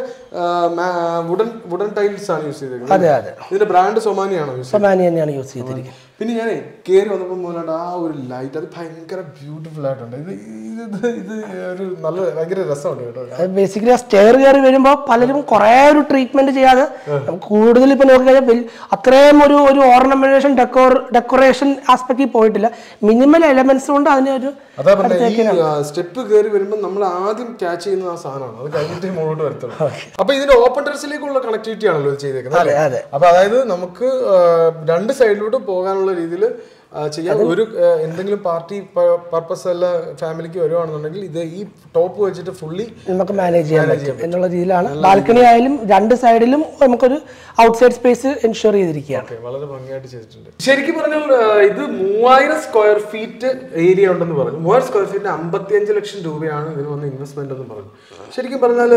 Speaker 1: വുഡൻ വുഡൻ ടൈൽസ് ആണ് യൂസ് ചെയ്തേക്കുന്നത്
Speaker 2: അതെ അതെ
Speaker 1: ഇതിന്റെ ബ്രാൻഡ് സൊമാനിയാണോ യൂസ്
Speaker 2: സൊമാനി തന്നെയാണ് യൂസ് ചെയ്തിരിക്കുന്നത്
Speaker 1: പിന്നെ ഞാനേ കയറി വന്നപ്പോൾ മുതലായിട്ട് ആ ഒരു ലൈറ്റ് അത് ഭയങ്കര ബ്യൂട്ടിഫുൾ ആയിട്ടുണ്ട് ഇത് ഇത് ഇത് ഇത് ഒരു നല്ല ഭയങ്കര രസമുണ്ട് കേട്ടോ
Speaker 2: അത് ബേസിക്കലി ആ സ്റ്റെയർ കയറി വരുമ്പോൾ പലരും കുറേ ഒരു ട്രീറ്റ്മെന്റ് ചെയ്യാതെ നമുക്ക് കൂടുതൽ ഇപ്പൊ നോക്കിക്കഴിഞ്ഞാൽ വലിയ- അത്രയും ഒരു ഒരു ഓർണമെന്റേഷൻ ഡെക്കോർ ഡെക്കറേഷൻ ആസ്പെക്റ്റിൽ പോയിട്ടില്ല മിനിമൽ എലമെന്റ്സ് കൊണ്ട് അതിനെ ഒരു
Speaker 1: അതാ പറഞ്ഞ ഈ സ്റ്റെപ്പ് കയറി വരുമ്പോൾ നമ്മൾ ആദ്യം ക്യാച്ച് ചെയ്യുന്ന ആ സാധനമാണ് അത് കഴിഞ്ഞിട്ട് മുന്നോട്ട് വരത്തുള്ളൂ അപ്പൊ ഇതിന്റെ ഓപ്പൺ ടെറസിലേക്കുള്ള കണക്ടിവിറ്റി ആണല്ലോ ഇത് ചെയ്തേക്കുന്നത് അല്ലേ?
Speaker 2: അതെ.
Speaker 1: അപ്പൊ അതായത് നമുക്ക് ആ, രണ്ട് സൈഡിലോട്ട് പോകാനുള്ള രീതിയിൽ ചെയ്യാം ഒരു ആ, എന്തെങ്കിലും പാർട്ടി പർപ്പസ് അല്ല ഫാമിലിക്ക് വരുവാണെന്നുണ്ടെങ്കിൽ ഇത് ഈ ടോപ്പ് വെച്ചിട്ട് ഫുള്ളി
Speaker 2: നമുക്ക് മാനേജ് ചെയ്യാൻ പറ്റും എന്നുള്ള രീതിയിലാണ് ബാൽക്കണി ആയാലും രണ്ട് സൈഡിലും നമുക്കൊരു ഔട്ട്സൈഡ് സ്പേസ് എൻഷുർ ചെയ്തിരിക്കുകയാണ്
Speaker 1: ഓക്കെ വളരെ ഭംഗിയായിട്ട് ചെയ്തിട്ടുണ്ട് ശരിക്കും പറഞ്ഞാൽ ആ, ഇത് മൂവായിരം സ്ക്വയർ ഫീറ്റ് ഏരിയ ഉണ്ടെന്ന് പറഞ്ഞു മൂവായിരം സ്ക്വയർ ഫീറ്റിന് അമ്പത്തിയഞ്ച് ലക്ഷം രൂപയാണ് ഇതിന് വന്ന ഇൻവെസ്റ്റ്മെന്റ് എന്ന് പറഞ്ഞു ശരിക്കും പറഞ്ഞാൽ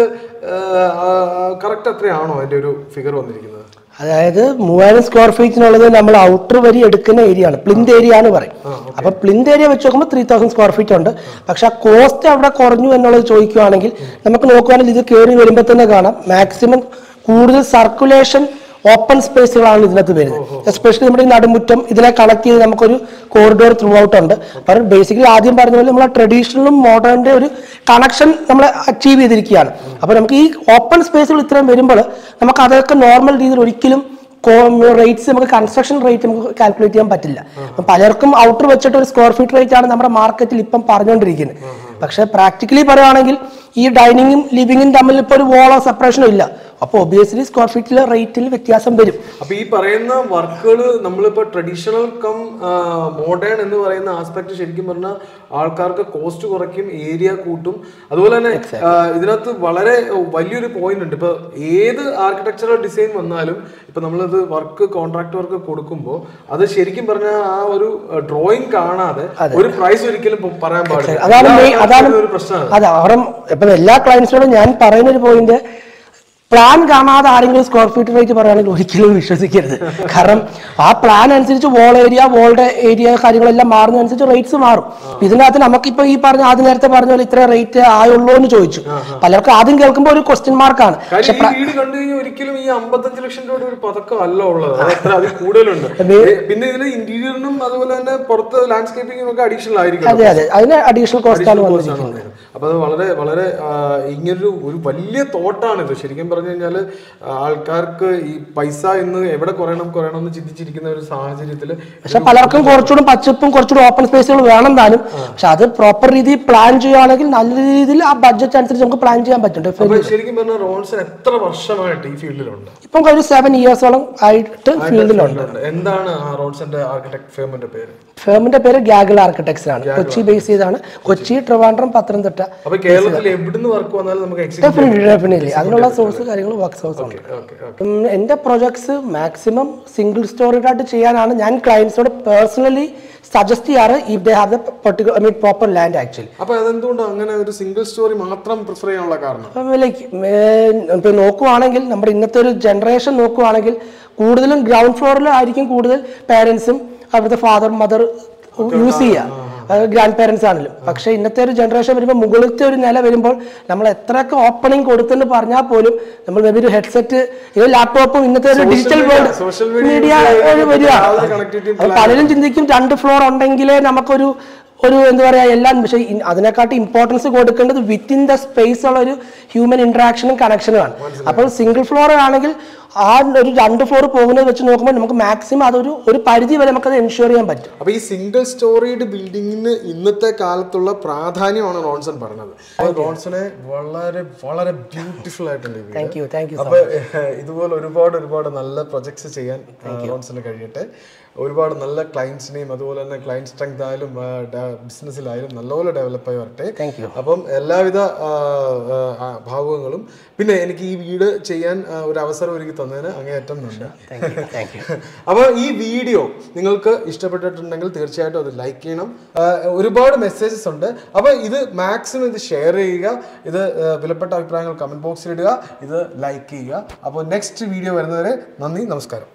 Speaker 1: കറക്റ്റ് അത്രയാണോ അതിന്റെ ഒരു ഫിഗർ വന്നിരിക്കുന്നത്
Speaker 2: അതായത് മൂവായിരം സ്ക്വയർ ഫീറ്റിനുള്ളത് നമ്മൾ ഔട്ടർ വരി എടുക്കുന്ന ഏരിയ ആണ് പ്ലിന്ത് ഏരിയ എന്ന് പറയും അപ്പൊ പ്ലിന്ത് ഏരിയ വെച്ച് നോക്കുമ്പോൾ ത്രീ തൗസൻഡ് സ്ക്വയർ ഫീറ്റ് ഉണ്ട് പക്ഷെ ആ കോസ്റ്റ് അവിടെ കുറഞ്ഞു എന്നുള്ളത് ചോദിക്കുവാണെങ്കിൽ നമുക്ക് നോക്കുവാണെങ്കിൽ ഇത് കയറി വരുമ്പോൾ തന്നെ കാണാം മാക്സിമം കൂടുതൽ സർക്കുലേഷൻ ഓപ്പൺ സ്പേസുകളാണ് ഇതിനകത്ത് വരുന്നത് എസ്പെഷ്യലി നമ്മുടെ ഈ നടുമുറ്റം ഇതിനെ കണക്ട് ചെയ്ത് നമുക്കൊരു കോറിഡോർ ത്രൂ ഔട്ട് ഉണ്ട് അപ്പം ബേസിക്കലി ആദ്യം പറഞ്ഞ പോലെ നമ്മൾ ട്രഡീഷണലും മോഡേണിന്റെ ഒരു കണക്ഷൻ നമ്മൾ അച്ചീവ് ചെയ്തിരിക്കുകയാണ് അപ്പോൾ നമുക്ക് ഈ ഓപ്പൺ സ്പേസുകൾ ഇത്രയും വരുമ്പോൾ നമുക്ക് അതൊക്കെ നോർമൽ രീതിയിൽ ഒരിക്കലും റേറ്റ്സ് നമുക്ക് കൺസ്ട്രക്ഷൻ റേറ്റ് നമുക്ക് കാൽക്കുലേറ്റ് ചെയ്യാൻ പറ്റില്ല അപ്പം പലർക്കും ഔട്ടർ വെച്ചിട്ട് ഒരു സ്ക്വയർ ഫീറ്റ് റേറ്റ് ആണ് നമ്മുടെ മാർക്കറ്റിൽ ഇപ്പം പറഞ്ഞുകൊണ്ടിരിക്കുന്നത് പക്ഷെ പ്രാക്ടിക്കലി പറയുകയാണെങ്കിൽ ഈ ഡൈനിങ്ങും ലിവിങ്ങും തമ്മിൽ ഇപ്പോൾ ഒരു വോളോ സെപ്പറേഷനും ഇല്ല അപ്പോൾ ഒബിയസ്ലി സ്ക്വയർ ഫീറ്റിലെ റേറ്റിൽ വ്യത്യാസം വരും
Speaker 1: അപ്പൊ ഈ പറയുന്ന വർക്കുകൾ നമ്മളിപ്പോ ട്രഡീഷണൽ കം മോഡേൺ എന്ന് പറയുന്ന ആസ്പെക്ട് ശരിക്കും പറഞ്ഞാൽ ആൾക്കാർക്ക് കോസ്റ്റ് കുറയ്ക്കും ഏരിയ കൂട്ടും അതുപോലെ തന്നെ ആ, ഇതിനകത്ത് വളരെ വലിയൊരു പോയിന്റ് ഉണ്ട് ഇപ്പൊ ഏത് ആർക്കിടെക്ചറൽ ഡിസൈൻ വന്നാലും ഇപ്പൊ നമ്മളിത് വർക്ക് കോൺട്രാക്ട് വർക്ക് കൊടുക്കുമ്പോൾ അത് ശരിക്കും പറഞ്ഞാൽ ആ ഒരു ഡ്രോയിങ് കാണാതെ ഒരു പ്രൈസ് ഒരിക്കലും പ- പറയാൻ പാടില്ല
Speaker 2: അതാണ് main-
Speaker 1: എല്ലാവർക്കും
Speaker 2: അതാണ്
Speaker 1: ഒരു പ്രശ്നമാണ്
Speaker 2: അതെ അവരും ഇപ്പം എല്ലാ ക്ലയൻസിനോടും ഞാൻ പറയുന്ന ഒരു പോയിന്റ് പ്ലാൻ കാണാതെ ആരെങ്കിലും സ്ക്വയർ ഫീറ്റ് റേറ്റ് പറയുകയാണെങ്കിൽ ഒരിക്കലും വിശ്വസിക്കരുത് കാരണം ആ പ്ലാൻ അനുസരിച്ച് വോൾ ഏരിയ വോളുടെ ഏരിയ കാര്യങ്ങളെല്ലാം മാറുന്നതനുസരിച്ച് റേറ്റ്സ് മാറും ഇതിനകത്ത് നമുക്കിപ്പോ ഈ പറഞ്ഞ ആദ്യം നേരത്തെ പറഞ്ഞ പോലെ ഇത്ര റേറ്റ് ആയുള്ളൂ എന്ന് ചോദിച്ചു പലർക്കും ആദ്യം കേൾക്കുമ്പോൾ ഒരു ക്വസ്റ്റ്യൻ മാർക്കാണ്
Speaker 1: കാര്യം ഈ വീട് കണ്ടു കഴിഞ്ഞാൽ ഒരിക്കലും ഈ അമ്പത്തഞ്ച് ലക്ഷം രൂപയുടെ ഒരു പതക്കം അല്ല ഉള്ളത് അത് അത്ര അതിൽ കൂടുതലുണ്ട് ഏ, പിന്നെ ഇതിന് ഇന്റീരിയറിനും അതുപോലെ തന്നെ പുറത്ത് ലാൻഡ്സ്കേപ്പിംഗും ഒക്കെ അഡീഷണൽ ആയിരിക്കും
Speaker 2: അതെ അതെ അതിന് അഡീഷണൽ കോസ്റ്റ് ആണ് വന്നിരിക്കുന്നത്
Speaker 1: അപ്പൊ അത് വളരെ വളരെ ആ, ഇങ്ങനൊരു ഒരു വലിയ തോട്ടാണ് ഇത് ശരിക്കും പറഞ്ഞാൽ പറഞ്ഞു കഴിഞ്ഞാൽ ആൾക്കാർക്ക് ഈ പൈസ എന്ന് എവിടെ കുറയണം കുറയണം എന്ന് ചിന്തിച്ചിരിക്കുന്ന ഒരു സാഹചര്യത്തിൽ
Speaker 2: പക്ഷെ പലർക്കും കുറച്ചുകൂടി പച്ചപ്പും കുറച്ചുകൂടി ഓപ്പൺ സ്പേസുകൾ വേണം താനും പക്ഷെ അത് പ്രോപ്പർ രീതിയിൽ പ്ലാൻ ചെയ്യുകയാണെങ്കിൽ നല്ല രീതിയിൽ ആ ബഡ്ജറ്റ് അനുസരിച്ച് നമുക്ക് പ്ലാൻ ചെയ്യാൻ പറ്റും
Speaker 1: അപ്പൊ ശരിക്കും പറഞ്ഞാൽ റോൺസൺ എത്ര വർഷമായിട്ട് ഈ ഫീൽഡിലുണ്ട്
Speaker 2: ഇപ്പം ഒരു സെവൻ ഇയേഴ്സോളം ആയിട്ട് ഫീൽഡിലുണ്ട്
Speaker 1: ഉണ്ട്. എന്താണ് ആ റോൺസന്റെ ആർക്കിടെക്ട് ഫേമിന്റെ പേര്
Speaker 2: ഫേമിന്റെ പേര് ഗാഗിൾ ആർക്കിടെക്ട്സ് ആണ് കൊച്ചി ബേസ് ചെയ്താണ് കൊച്ചി ട്രിവാൻഡ്രം പത്തനംതിട്ട
Speaker 1: അപ്പൊ കേരളത്തിൽ എവിടുന്ന് വർക്ക് വന്നാലും നമുക്ക് എക്സിക്യൂട്ട്
Speaker 2: ഡെഫിനറ്റ്ലി ഡെഫിനറ്റ്ലി അതിനുള്ള സോഴ്സ് കാര്യങ്ങൾ വർക്ക് സോഴ്സ് ഉണ്ട്
Speaker 1: ഓക്കെ
Speaker 2: ഉം, എൻ്റെ പ്രൊജക്ട്സ് മാക്സിമം സിംഗിൾ സ്റ്റോറേഡ് ആയിട്ട് ചെയ്യാനാണ് ഞാൻ ക്ലയൻസിനോട് പേഴ്സണലി സജസ്റ്റ് ചെയ്യാറ് if they have the particular I mean proper land actually
Speaker 1: അപ്പൊ അതെന്തുകൊണ്ട് അങ്ങനെ ഒരു സിംഗിൾ സ്റ്റോറി മാത്രം പ്രിഫർ ചെയ്യാനുള്ള കാരണം
Speaker 2: അപ്പം ലൈക്ക് ഇപ്പം നോക്കുവാണെങ്കിൽ നമ്മുടെ ഇന്നത്തെ ഒരു ജനറേഷൻ നോക്കുവാണെങ്കിൽ കൂടുതലും ഗ്രൗണ്ട് ഫ്ലോറിൽ ആയിരിക്കും കൂടുതൽ പേരൻസും അവിടുത്തെ ഫാദർ മദർ യൂസ് ചെയ്യുക ഗ്രാൻഡ് പേരൻസ് ആണെങ്കിലും പക്ഷേ ഇന്നത്തെ ഒരു ജനറേഷൻ വരുമ്പോൾ മുകളിലത്തെ ഒരു നില വരുമ്പോൾ നമ്മൾ എത്രയൊക്കെ ഓപ്പണിംഗ് കൊടുത്തെന്ന് പറഞ്ഞാൽ പോലും നമ്മൾ മേ ബി ഒരു ഹെഡ്സെറ്റ് ഇത് ലാപ്ടോപ്പും ഇന്നത്തെ ഒരു digital world
Speaker 1: social media
Speaker 2: media
Speaker 1: use ചെയ്ത്
Speaker 2: വരിക
Speaker 1: യാതൊരു connectivity
Speaker 2: അപ്പോൾ പലരും ചിന്തിക്കും രണ്ട് ഫ്ലോർ ഉണ്ടെങ്കിലേ നമുക്കൊരു ഒരു എന്താ പറയാ എല്ലാം പക്ഷേ ഇ- അതിനെക്കാട്ടി ഇമ്പോർട്ടൻസ് കൊടുക്കേണ്ടത് വിത്തിൻ ദ സ്പേസ് ഉള്ള ഒരു ഹ്യൂമൻ ഇന്ററാക്ഷനും കണക്ഷനുമാണ് അപ്പോൾ സിംഗിൾ ഫ്ലോർ ആണെങ്കിൽ ആ ഒരു രണ്ട് ഫ്ലോർ പോകുന്നത് വെച്ച് നോക്കുമ്പോൾ നമുക്ക് മാക്സിമം അതൊരു ഒരു പരിധി വരെ നമുക്കത് എൻഷുർ ചെയ്യാൻ പറ്റും
Speaker 1: അപ്പൊ ഈ സിംഗിൾ സ്റ്റോറീഡ് ബിൽഡിങ്ങിന് ഇന്നത്തെ കാലത്തുള്ള പ്രാധാന്യമാണ് റോൺസൺ പറഞ്ഞത് അപ്പൊ റോൺസനെ വളരെ വളരെ ബ്യൂട്ടിഫുൾ ആയിട്ടുണ്ട് ഈ വീട്
Speaker 2: താങ്ക് യു താങ്ക് യു
Speaker 1: അപ്പൊ ഏഹ്, ഇതുപോലെ ഒരുപാട് ഒരുപാട് നല്ല പ്രൊജക്ട്സ് ചെയ്യാൻ റോൺസിന് കഴിയട്ടെ ഒരുപാട് നല്ല ക്ലയൻസിനെയും അതുപോലെ തന്നെ ക്ലയൻറ്റ് സ്ട്രെങ്ത് ആയാലും ബിസിനസ്സിലായാലും നല്ലപോലെ ഡെവലപ്പ് ആയി വരട്ടെ
Speaker 2: താങ്ക് യു
Speaker 1: അപ്പം എല്ലാവിധ ആ, ആ, ആ, ഭാവുകങ്ങളും പിന്നെ എനിക്ക് ഈ വീട് ചെയ്യാൻ ആ, ഒരു അവസരം ഒരുക്കി തന്നതിന് അങ്ങേയറ്റം നന്ദി
Speaker 2: താങ്ക് യു താങ്ക് യു
Speaker 1: അപ്പോൾ ഈ വീഡിയോ നിങ്ങൾക്ക് ഇഷ്ടപ്പെട്ടിട്ടുണ്ടെങ്കിൽ തീർച്ചയായിട്ടും അത് ലൈക്ക് ചെയ്യണം ആ, ഒരുപാട് മെസ്സേജസ് ഉണ്ട് അപ്പോൾ ഇത് മാക്സിമം ഇത് ഷെയർ ചെയ്യുക ഇത് ആ, വിലപ്പെട്ട അഭിപ്രായങ്ങൾ കമന്റ് ബോക്സിൽ ഇടുക ഇത് ലൈക്ക് ചെയ്യുക അപ്പോൾ നെക്സ്റ്റ് വീഡിയോ വരുന്നവരെ നന്ദി നമസ്കാരം